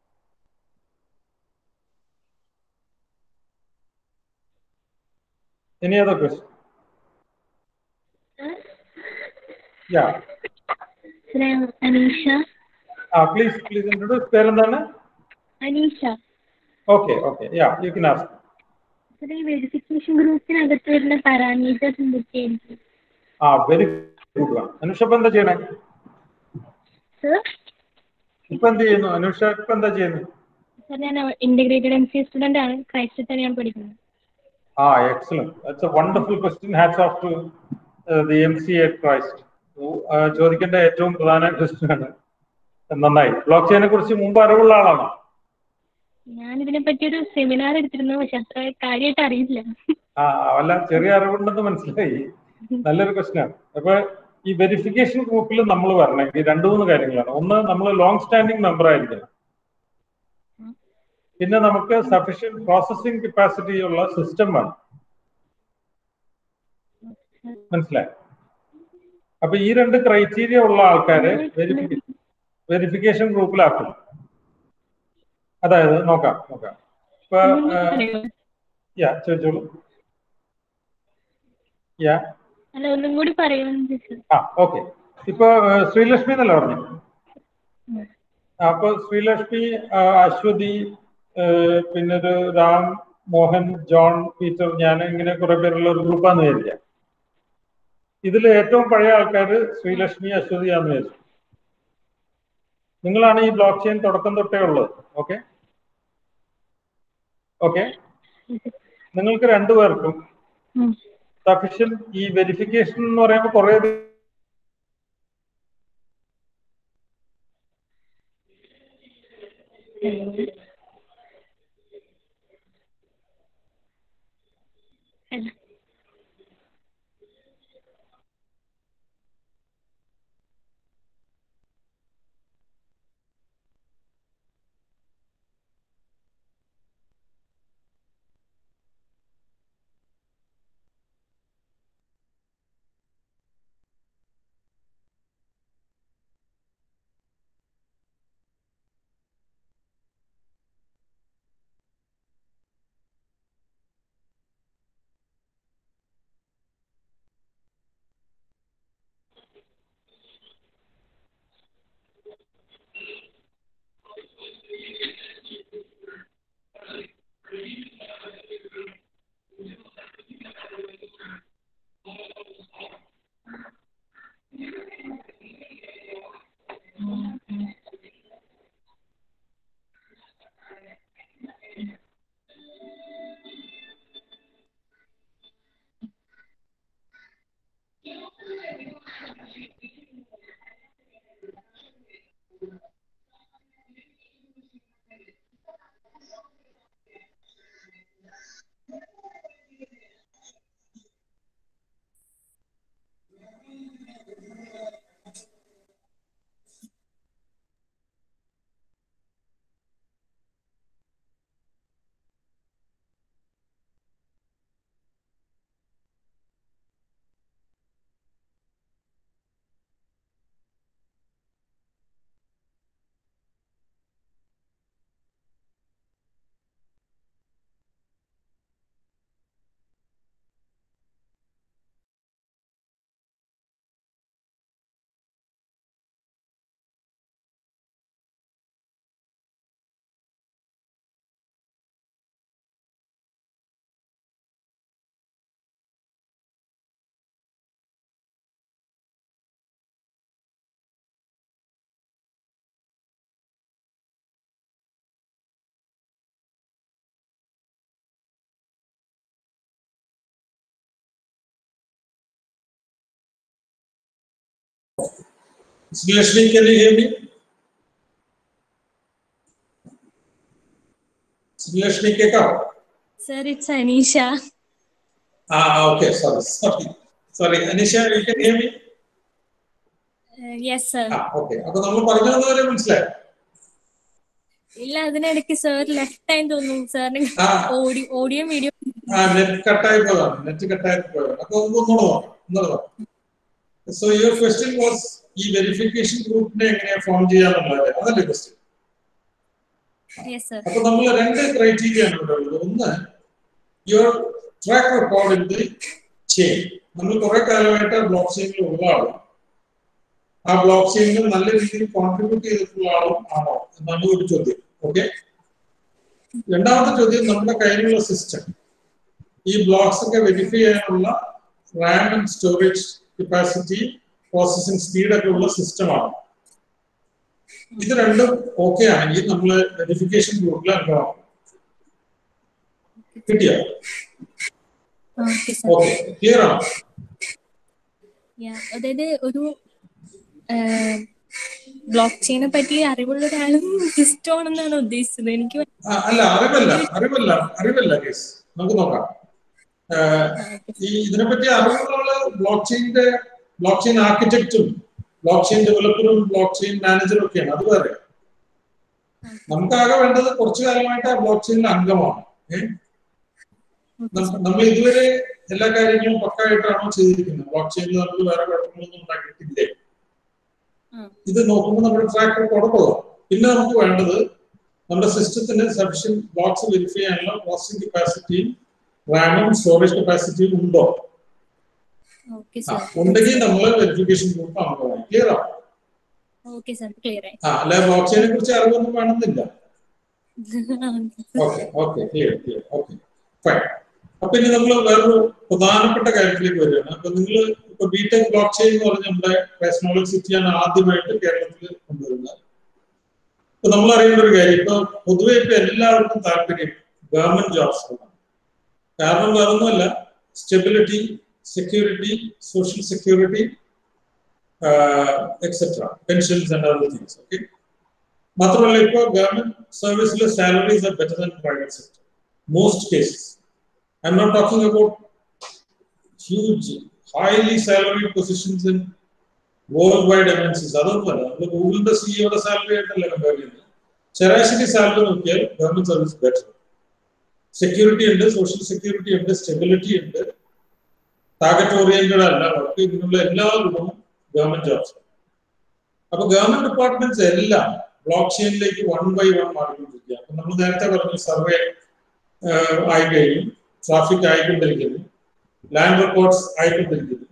Any other question? Yeah. Aneesha Ah, please, please introduce. പേരെന്താണ്? Aneesha Okay, okay. Yeah, you can ask. Sir ഈ verification ഗ്രൂപ്പിനകത്ത് വരുന്ന parameters എന്തൊക്കെയായിരിക്കും Ah, very good one. Anusha ഇപ്പൊ എന്താ ചെയ്യണേ? Sir ഇപ്പൊ എന്ത് ചെയ്യുന്നു? അനുഷ ഇപ്പൊ എന്താ ചെയ്യുന്നത്? സാർ ഞാൻ ഇന്റഗ്രേറ്റഡ് എം സി സ്റ്റുഡന്റ് ആണ് ക്രൈസ്റ്റിൽ തന്നെയാണ് പഠിക്കുന്നത് Ah, excellent. That's a wonderful question. Hats off to uh, the MCA at Christ. Uh, ചോദിക്കേണ്ട ഏറ്റവും പ്രധാന ക്വസ്റ്റ്യൻ ആണ് നന്നായി ബ്ലോക്ക് ചെയിനെ കുറിച്ച് മുമ്പ് അറിവുള്ള ആളാണോ ഞാൻ ഇതിനെ പറ്റി ഒരു സെമിനാർ എടുത്തിരുന്നു പക്ഷെ അത്ര കാര്യമായിട്ട് അറിയില്ല ആ വല്ല ചെറിയ അറിവുണ്ടെന്ന് മനസ്സിലായി നല്ലൊരു ക്വസ്റ്റ്യൻ ആണ് അപ്പൊ ഈ വെരിഫിക്കേഷൻ ഗ്രൂപ്പിൽ നമ്മൾ വരണമെങ്കിൽ രണ്ടു മൂന്ന് കാര്യങ്ങളാണ് ഒന്ന് നമ്മൾ ലോങ് സ്റ്റാൻഡിംഗ് മെമ്പർ ആയിരിക്കണം പിന്നെ നമുക്ക് സഫീഷ്യന്റ് പ്രോസസ്സിംഗ് കപ്പാസിറ്റി ഉള്ള സിസ്റ്റം വേണം മനസ്സിലായി അപ്പൊ ഈ രണ്ട് ക്രൈറ്റീരിയ ഉള്ള ആൾക്കാരെ വെരിഫിക്കേഷൻ ഗ്രൂപ്പിലാക്കും അതായത് നോക്കാം നോക്കാം ഇപ്പൊ യാ ചോദിച്ചോളൂ യാ അല്ല ഒന്നും കൂടി പറയുമെന്ന് ചോദിച്ചത് ആ ഓക്കെ ഇപ്പൊ ഏഹ്, ശ്രീലക്ഷ്മി എന്നല്ല പറഞ്ഞു അപ്പൊ ശ്രീലക്ഷ്മി ആ, അശ്വതി ഏഹ്, പിന്നെ ഒരു രാം മോഹൻ ജോൺ പീറ്റർ ഞാൻ ഇങ്ങനെ കുറെ പേരുള്ള ഒരു ഗ്രൂപ്പാന്ന് വിചാരിക്കാം ഇതിൽ ഏറ്റവും പഴയ ആൾക്കാർ ശ്രീലക്ഷ്മി അശ്വതിയാന്ന് വിചാരിച്ചു നിങ്ങളാണ് ഈ ബ്ലോക്ക് ചെയിൻ തുടക്കം തൊട്ടേ ഉള്ളത് ഓക്കെ ഓക്കെ നിങ്ങൾക്ക് രണ്ടുപേർക്കും ഉം. സഫിഷ്യൻ ഈ വെരിഫിക്കേഷൻ എന്ന് പറയുമ്പോൾ കുറെ അല്ല. Srilashmi, can you hear me? Srilashmi, കേൾക്കാം സർ ഇറ്റ്സ് അനീഷ ആ okay sorry sorry sorry Aneesha you can hear me yes sir ആ ഓക്കെ അപ്പൊ നമ്മൾ പറഞ്ഞു വന്നവരെ മനസ്സിലായി ഇല്ല അതിനിടയ്ക്ക് സർ ലെഫ്റ്റ് ആയി തോന്നുന്നു സാറിന് ആ ഓഡിയോ ഓഡിയോ വീഡിയോ ആ നെറ്റ് കട്ടായി പോയതാണ് നെറ്റ് കട്ടായി പോയതാണ് അപ്പൊ ഒന്നുകൂടെ നോക്കാം ഒന്നുകൂടെ നോക്കാം സോ യുവർ ക്വസ്റ്റ്യൻ വാസ് ഈ വെരിഫിക്കേഷൻ ഗ്രൂപ്പിനെ എങ്ങനെയാ ഫോം ചെയ്യാന്നുള്ളത് അതല്ലേ ക്വസ്റ്റ്യൻ യെസ് സർ അപ്പൊ നമ്മൾ രണ്ട് ക്രൈറ്റീരിയ ആണ് ഇവിടെ ഉള്ളത് ഒന്ന് your track record in the chain നമ്മൾ കുറെ കാലമായിട്ട് ബ്ലോക്ക് ചെയിനിൽ ഉള്ള ആളും ആ ബ്ലോക്ക് ചെയിനിൽ നല്ല രീതിയിൽ കോൺട്രിബ്യൂട്ട് ചെയ്തിട്ടുള്ള ആളും ആണോ എന്നാണ് ഒരു ചോദ്യം ഓക്കെ രണ്ടാമത്തെ ചോദ്യം നമ്മുടെ കയ്യിലുള്ള സിസ്റ്റം ഈ ബ്ലോക്സ് ഒക്കെ വെരിഫൈ ചെയ്യാനുള്ള RAM and storage capacity processing speed ഒക്കെ ഉള്ള സിസ്റ്റമാണ് ഇത് രണ്ടും ഓക്കെ ആണെങ്കിൽ നമ്മൾ വെരിഫിക്കേഷൻ ഗ്രൂപ്പിൽ അംഗമാകും കിട്ടിയോ ഓക്കെ സർ ഓക്കെ ക്ലിയർ ആണോ അതായത് ഒരു ബ്ലോക്ക് ചെയിനെ പറ്റി അറിവുള്ള ഒരാളും സിസ്റ്റം ആണെന്നാണ് ഉദ്ദേശിച്ചത് എനിക്ക് ആ, അല്ല അറിവല്ല അറിവല്ല അറിവല്ല കേസ് നമുക്ക് നോക്കാം ആ, ഈ ഇതിനെപ്പറ്റി അറിവുള്ള ബ്ലോക്ക് ചെയിന്റെ ബ്ലോക്ക് ചെയിൻ ആർക്കിടെക്റ്റും ബ്ലോക്ക് ചെയിൻ ഡെവലപ്പറും ബ്ലോക്ക് ചെയിൻ മാനേജറും ഒക്കെയാണ് അത് വേറെ നമുക്കാകെ വേണ്ടത് കുറച്ചു കാലമായിട്ട് ആ ബ്ലോക്ക് ചെയിനിൽ അംഗമാണ് ഏ? നമ്മ- നമ്മൾ ഇതുവരെ എല്ലാ കാര്യങ്ങളും പക്കായിട്ടാണോ ചെയ്തിരിക്കുന്നത് ബ്ലോക്ക് ചെയിനിൽ നമ്മൾ വേറെ കുഴപ്പങ്ങളൊന്നും ഉണ്ടാക്കിയിട്ടില്ലേ ആ. ഇത് നോക്കുമ്പോൾ നമ്മുടെ ട്രാക്ക് റെക്കോർഡ് പോകാം പിന്നെ നമുക്ക് വേണ്ടത് നമ്മുടെ സിസ്റ്റത്തിന് സഫീഷ്യൻ ബ്ലോക്സ് വെരിഫൈ ചെയ്യാനുള്ള പ്രോസസിംഗ് കപ്പാസിറ്റിയും റാമും സ്റ്റോറേജ് കപ്പാസിറ്റിയും ഉണ്ടോ ഓക്കെ ആ, സർ ഉണ്ടെങ്കിൽ നമ്മൾ വെരിഫിക്കേഷൻ ഗ്രൂപ്പ് അംഗമായി ക്ലിയർ ആണ് ഓക്കെ സർ ക്ലിയർ ആയി ആ അല്ല ബ്ലോക്ക് ചെയിനെ കുറിച്ച് അറിവൊന്നും വേണമെന്നില്ല okay okay clear clear okay fine അപ്പൊ ഇനി നമ്മൾ വേറൊരു പ്രധാനപ്പെട്ട കാര്യത്തിലേക്ക് വരികയാണ് അപ്പൊ നിങ്ങൾ ഇപ്പൊ ബിടെക് ബ്ലോക്ക് ചെയിൻ എന്ന് പറഞ്ഞ നമ്മുടെ ടെക്നോളജി സിറ്റിയാണ് ആദ്യമായിട്ട് കേരളത്തിൽ കൊണ്ടുവരുന്നത് ഇപ്പൊ നമ്മൾ അറിയേണ്ട ഒരു കാര്യം ഇപ്പൊ പൊതുവെ ഇപ്പൊ എല്ലാവർക്കും താല്പര്യം ഗവൺമെന്റ് ജോബ്സ് കാരണം വേറൊന്നുമല്ല stability security social security etcetera pensions and other things okay മാത്രമല്ല ഇപ്പോൾ ഗവൺമെന്റ് സർവീസിലെ salaries are better than private sector most cases I'm not talking about huge highly salary positions in world wide MNCs അതൊന്നുമല്ല നമ്മൾ ഗൂഗിളിന്റെ സിഇഒയുടെ salary ആയിട്ടല്ല compare ചെയ്യുന്നത് ശരാശരി salary നോക്കിയാൽ ഗവൺമെന്റ് സർവീസ് ബെറ്റർ സെക്യൂരിറ്റി ഉണ്ട് സോഷ്യൽ സെക്യൂരിറ്റി ഉണ്ട് സ്റ്റെബിലിറ്റി ഉണ്ട് ടാർഗറ്റ് ഓറിയന്റഡ് അല്ല അവർക്ക് ഇതിനുള്ള എല്ലാ ഗുണവും ഗവൺമെന്റ് ജോബ്സ് അപ്പൊ ഗവൺമെന്റ് ഡിപ്പാർട്ട്മെന്റ്സ് എല്ലാം ബ്ലോക്ക് ചെയിനിലേക്ക് വൺ ബൈ വൺ മാറിക്കൊണ്ടിരിക്കുക അപ്പൊ നമ്മൾ നേരത്തെ പറഞ്ഞു സർവേ ആയി കഴിഞ്ഞു ട്രാഫിക് ആയിക്കൊണ്ടിരിക്കുന്നു ലാൻഡ് റെക്കോർഡ്സ് ആയിക്കൊണ്ടിരിക്കുന്നു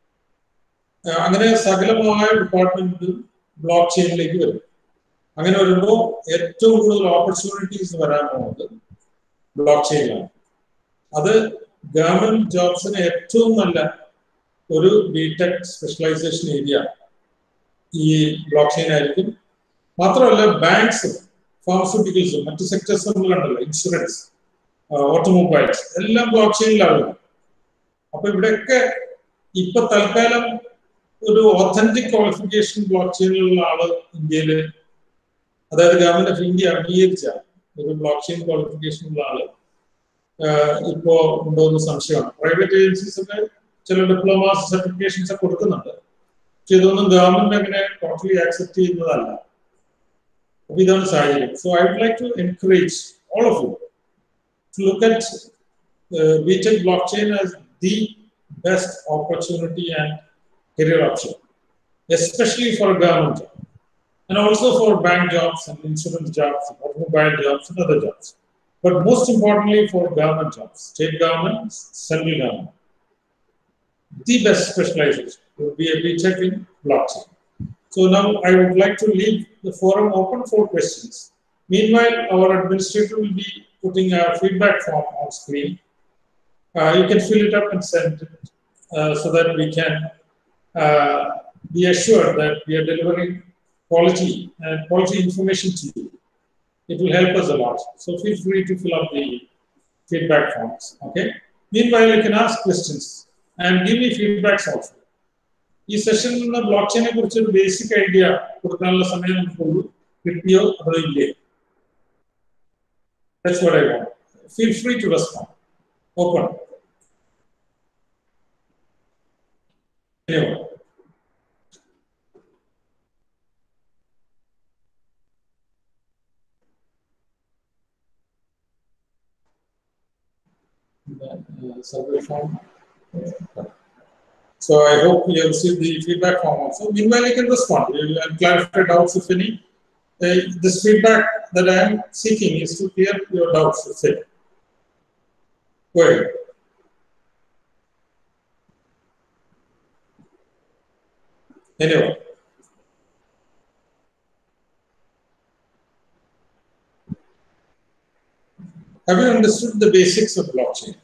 ആ, അങ്ങനെ സകലമായ ഡിപ്പാർട്ട്മെന്റ് ബ്ലോക്ക് ചെയിനിലേക്ക് വരും അങ്ങനെ വരുമ്പോൾ ഏറ്റവും കൂടുതൽ ഓപ്പർച്യൂണിറ്റീസ് വരാൻ പോകുന്നത് ബ്ലോക്ക് ചെയിനിലാണ് അത് ഗവൺമെന്റ് ജോബ്സിന് ഏറ്റവും നല്ല ഒരു ബിടെക് സ്പെഷ്യലൈസേഷൻ ഏരിയ ഈ ബ്ലോക്ക് ചെയിൻ ആയിരിക്കും മാത്രമല്ല ബാങ്ക്സും ഫാർമസ്യൂട്ടിക്കൽസും മറ്റു സെക്ടേഴ്സ് നമ്മൾ കണ്ടല്ലോ ഇൻഷുറൻസ് ഓട്ടോമൊബൈൽസ് എല്ലാം ബ്ലോക്ക് ചെയിനിലാകും അപ്പൊ ഇവിടെയൊക്കെ ഇപ്പൊ തൽക്കാലം ഒരു ഒത്തന്റിക് ക്വാളിഫിക്കേഷൻ ബ്ലോക്ക് ചെയിനിലുള്ള ആള് ഇന്ത്യയില് അതായത് ഗവൺമെന്റ് ഓഫ് ഇന്ത്യ അംഗീകരിച്ച ഒരു ബ്ലോക്ക് ചെയിൻ ക്വാളിഫിക്കേഷൻ ഉള്ള ആള് ആഹ് ഇപ്പോ ഉണ്ടോ എന്ന് സംശയമാണ് പ്രൈവറ്റ് ഏജൻസീസ് ഒക്കെ ചില ഡിപ്ലോമാസ് സർട്ടിഫിക്കേഷൻസ് ഒക്കെ കൊടുക്കുന്നുണ്ട് പക്ഷെ ഇതൊന്നും ഗവൺമെന്റ് അങ്ങനെ ടോട്ടലി ആക്സെപ്റ്റ് ചെയ്യുന്നതല്ല അപ്പൊ ഇതാണ് സാഹചര്യം so I would like to encourage all of you to look at BTech block chain as the best opportunity and career option especially for government job and also for bank jobs and insurance jobs, automobile jobs, and other jobs. But most importantly, for government jobs, state government, central government. The best specialization would be a BTech in blockchain. So now I would like to leave the forum open for questions. Meanwhile, our administrator will be putting a feedback form on screen. Uh, you can fill it up and send it uh, so that we can uh, be assured that we are delivering quality and quality information to you. It will help us a lot. So feel free to fill up the feedback forms. Okay. Meanwhile, you can ask questions and give me feedbacks also. ഈ സെഷനിൽ നിന്ന് block ചെയിനെ കുറിച്ച് ഒരു basic idea കൊടുക്കാനുള്ള സമയം നമുക്കുള്ളൂ കിട്ടിയോ അതോ ഇല്ലേ That's what I want. Feel free to respond. Open. Anyone? Uh, survey form. So I hope you have received the feedback form also. Meanwhile, you can respond. You will clarify doubts if any. Uh, this feedback that I am seeking is to clear your doubts. If any. Go ahead. Anyone? Have you understood the basics of blockchain?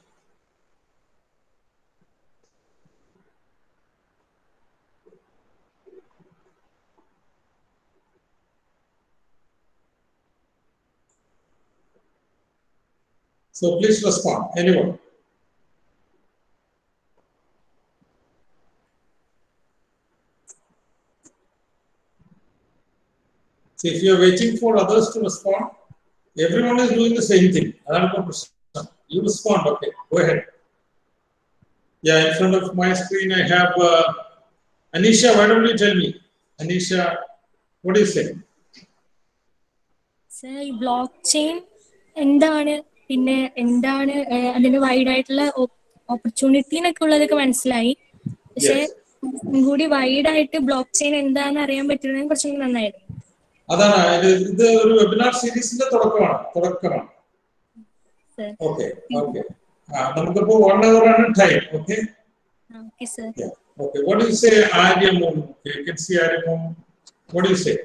So please respond. Anyone? See, if you are waiting for others to respond, everyone is doing the same thing. അതാണ് ഇപ്പോ പ്രശ്നം. You respond, okay, go ahead. Yeah, in front of my screen I have uh, Anisha, why don't you tell me? Anisha, what do you say? Sir ഈ block chain എന്താണ് പിന്നെ എന്താണ് ഏഹ്, അതിന് wide ആയിട്ടുള്ള opportunity എന്നൊക്കെ ഉള്ളതൊക്കെ മനസ്സിലായി പക്ഷെ Yes. കുറച്ചും കൂടി വൈഡ് ആയിട്ട് ബ്ലോക്ക് ചെയിൻ എന്താന്ന് അറിയാൻ പറ്റുന്നത് കുറച്ചും കൂടി നന്നായിരുന്നു അതാണ് ഇത് ഇത് ഒരു വെബിനാർ സീരീസിന്റെ തുടക്കമാണ് തുടക്കമാണ് സർ ഓക്കെ ഓക്കെ നമുക്കിപ്പോ വൺ അവർ ആണ് time okay okay sir okay what you say Aryamol you can see Aryamol what you say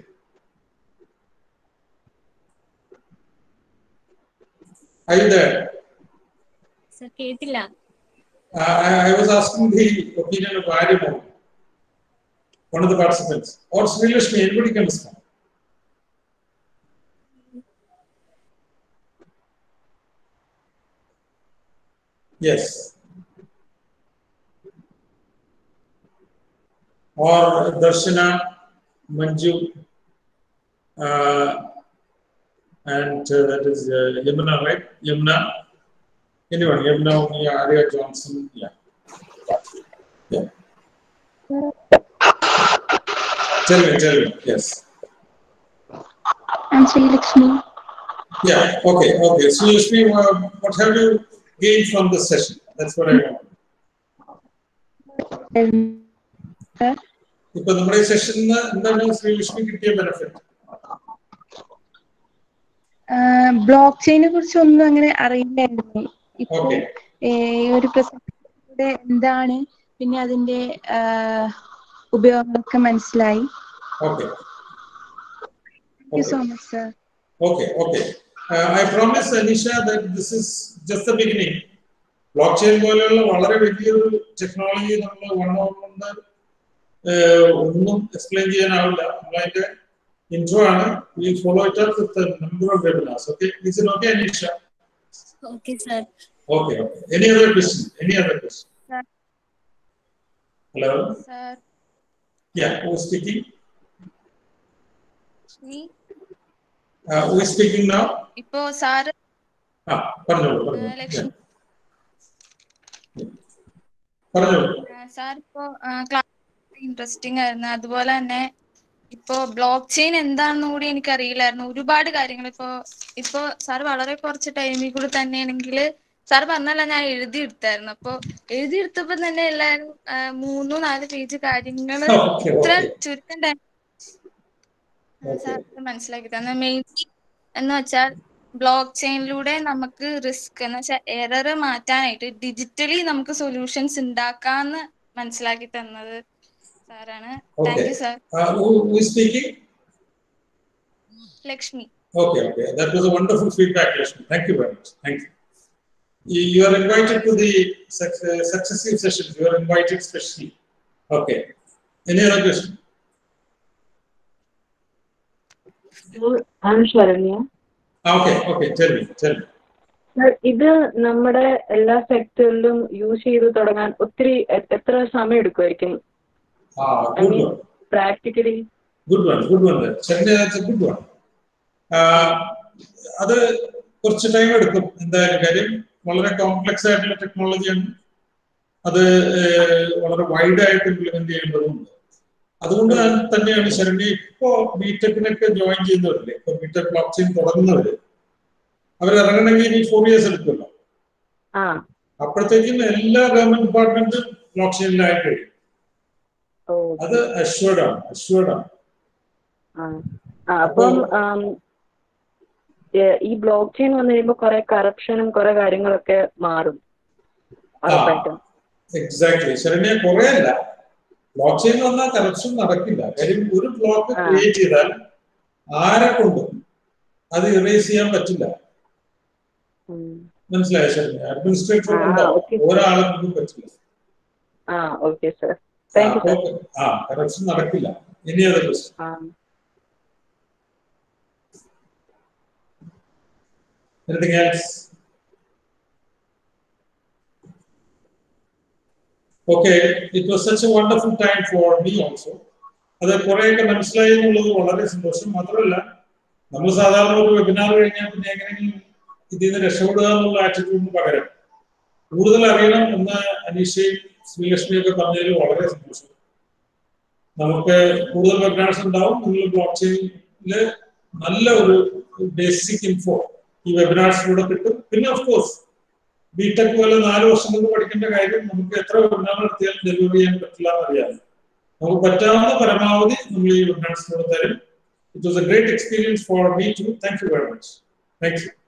Are you there? Sir കേട്ടില്ല Uh, I, I was asking the opinion of Aryamon, one of the participants, or Sri Lakshmi, anybody can respond. Yes. Or Darshana, Manju, uh, and uh, that is uh, Yamuna, right? Yamuna. Anyone, Yamuna, Uni, Arya Johnson, yeah. Yeah. Tell me, tell me, yes. I'm Sri Lakshmi. Yeah, okay, okay. So, Yashmi, uh, what have you gained from this session? That's what I want. Sir, ഇപ്പൊ നമ്മുടെ ഈ സെഷനിൽ എന്താണ് ശ്രീലക്ഷ്മി കിട്ടിയ benefit block ചെയിനെ കുറിച്ച് ഒന്നും അങ്ങനെ അറിയില്ലായിരുന്നു ഇപ്പൊ Okay. ഏ, ഈ ഒരു പ്രസംഗത്തിലൂടെ എന്താണ് പിന്നെ അതിന്റെ ആ, ഉപയോഗങ്ങളൊക്കെ മനസ്സിലായി okay thank you so much sir Okay, okay. Uh, I promise Anisha that this is just the beginning. Block chain പോലെയുള്ള വളരെ വലിയൊരു ടെക്നോളജി നമ്മൾ വൺ ഓൺ വന്ന് ഒന്നും എക്സ്പ്ലെയിൻ ചെയ്യാനാവില്ല നമ്മളതിന്റെ ഇൻട്രോ ആണ് we follow it up with number of webinars okay is it okay Aneesha okay sir okay okay any other question any other question Sir. Hello sir yeah who speaking നീ who speaking now ഇപ്പോ സാറ് ആ പറഞ്ഞോളൂ പറഞ്ഞോളൂ ലക്ഷ്മി പറഞ്ഞോളൂ sir ഇപ്പോ class interesting ആയിരുന്നു അതുപോലെ തന്നെ ഇപ്പോ ബ്ലോക്ക് ചെയിൻ എന്താണെന്ന് കൂടി എനിക്ക് അറിയില്ലായിരുന്നു ഒരുപാട് കാര്യങ്ങൾ ഇപ്പോ ഇപ്പോ സാർ വളരെ കുറച്ച് ടൈമിൽ കൂടി തന്നെയാണെങ്കിൽ സാർ പറഞ്ഞല്ല ഞാൻ എഴുതിയെടുത്തായിരുന്നു അപ്പോ എഴുതിയെടുത്തപ്പോ തന്നെ എല്ലാവരും ആ, മൂന്നോ നാല് പേജ് കാര്യങ്ങൾ ഓക്കെ ഇത്ര ഓക്കെ ചുരുക്കം ടൈം Okay. സാർ മനസ്സിലാക്കി തന്നെ മെയിൻലി എന്ന് വെച്ചാൽ ബ്ലോക്ക് ചെയിനിലൂടെ നമുക്ക് റിസ്ക് എന്ന് വെച്ചാൽ എറർ മാറ്റാനായിട്ട് ഡിജിറ്റലി നമുക്ക് സൊല്യൂഷൻസ് ഉണ്ടാക്കാന്ന് മനസ്സിലാക്കി തന്നത് സാറാണ് thank Okay. You sir Uh, who, who is speaking? Lakshmi Okay, okay. That was a wonderful feedback, Lakshmi. Thank you very much. Thank you. You, you are invited to the suc- uh, successive sessions. You are invited specially. Okay. Any other question? I'm Saranya Ah, Okay, okay. Tell me, tell me. Sir, ഇത് നമ്മുടെ എല്ലാ സെക്ടറിലും use ചെയ്ത് തുടങ്ങാൻ ഒത്തിരി എ- എത്ര സമയം എടുക്കുമായിരിക്കും Ah, I good mean, one. practically. Good one good one Chennai good one അത് കുറച്ച് ടൈം എടുക്കും എന്തായാലും കാര്യം വളരെ കോംപ്ലക്സ് ആയിട്ടുള്ള ടെക്നോളജിയാണ് അത് ഏഹ്, വളരെ വൈഡ് ആയിട്ട് ഇംപ്ലിമെന്റ് ചെയ്യേണ്ടതുണ്ട് അതുകൊണ്ട് ഞാൻ തന്നെയാണ് ശരണ്യ ഇപ്പോ ബിടെക്കിനൊക്കെ ജോയിൻ ചെയ്യുന്നവരില്ലേ ഇപ്പൊ ബിടെക് ബ്ലോക്ക് ചെയിൻ തുടങ്ങുന്നവര് അവരിറങ്ങണമെങ്കിൽ ഇനി ഫോർ ഇയേഴ്സ് എടുക്കുമല്ലോ ആ അപ്പോഴത്തേക്കും എല്ലാ ഗവൺമെന്റ് ഡിപ്പാർട്ട്മെന്റും ബ്ലോക്ക് ചെയിനിലായി കഴിയും ഓ അത് അഷ്വേർഡ് ആണ് അഷ്വേർഡ് ആണ് ആ ആ, അപ്പം ആം, ഏ- ഈ ബ്ലോക്ക് ചെയിൻ വന്നു കഴിയുമ്പോൾ കുറെ കറപ്ഷനും കുറെ കാര്യങ്ങളൊക്കെ മാറും ഉറപ്പായിട്ടും എക്സാക്ട്ലി ശരണ്യ കുറെ അല്ല ബ്ലോക്ക് ചെയിൻ വന്നാൽ കറപ്ഷൻ നടക്കില്ല കാര്യം ഒരു ബ്ലോക്ക് ആ. ക്രിയേറ്റ് ചെയ്താൽ ആരെ കൊണ്ടും അത് ഇറേസ് ചെയ്യാൻ പറ്റില്ല ഉം. മനസ്സിലായോ ശരണ്യ അഡ്മിനിസ്ട്രേറ്റർ ആ, ഉണ്ടാവും okay. ഒരാളെ കൊണ്ടും പറ്റില്ല ആ ഓക്കെ സർ താങ്ക് യു സർ ആ കറപ്ഷൻ നടക്കില്ല ഇനി അത് ക്വസ്റ്റ്യൻ ആ Anything else? Okay, it was such a wonderful time for me also. അത് കുറെയൊക്കെ മനസ്സിലായി എന്നുള്ളത് വളരെ സന്തോഷം മാത്രമല്ല നമ്മൾ സാധാരണ ഒരു വെബിനാർ കഴിഞ്ഞാൽ പിന്നെ എങ്ങനെയെങ്കിലും ഇതിൽ നിന്ന് രക്ഷപ്പെടുക എന്നുള്ള ആറ്റിറ്റ്യൂഡിന് പകരം കൂടുതൽ അറിയണം എന്ന് അനീഷയും ശ്രീലക്ഷ്മിയും ഒക്കെ പറഞ്ഞതിൽ വളരെ സന്തോഷം നമുക്ക് കൂടുതൽ വെബിനാർസ് ഉണ്ടാവും നിങ്ങൾ ബ്ലോക്ക് ചെയിനില് നല്ല ഒരു ബേസിക് ഇൻഫോ ഈ വെബിനാർസിലൂടെ കിട്ടും പിന്നെ ഓഫ് കോഴ്സ് ബിടെക് പോലെ നാല് വർഷം കൊണ്ട് പഠിക്കേണ്ട കാര്യം നമുക്ക് എത്ര വെബിനാർ നടത്തിയാലും ഡെലിവർ ചെയ്യാൻ പറ്റില്ല എന്നറിയാം നമുക്ക് പറ്റാവുന്ന പരമാവധി നമ്മൾ ഈ വെബിനാർസിലൂടെ തരും it was a great experience for me too thank you very much thank U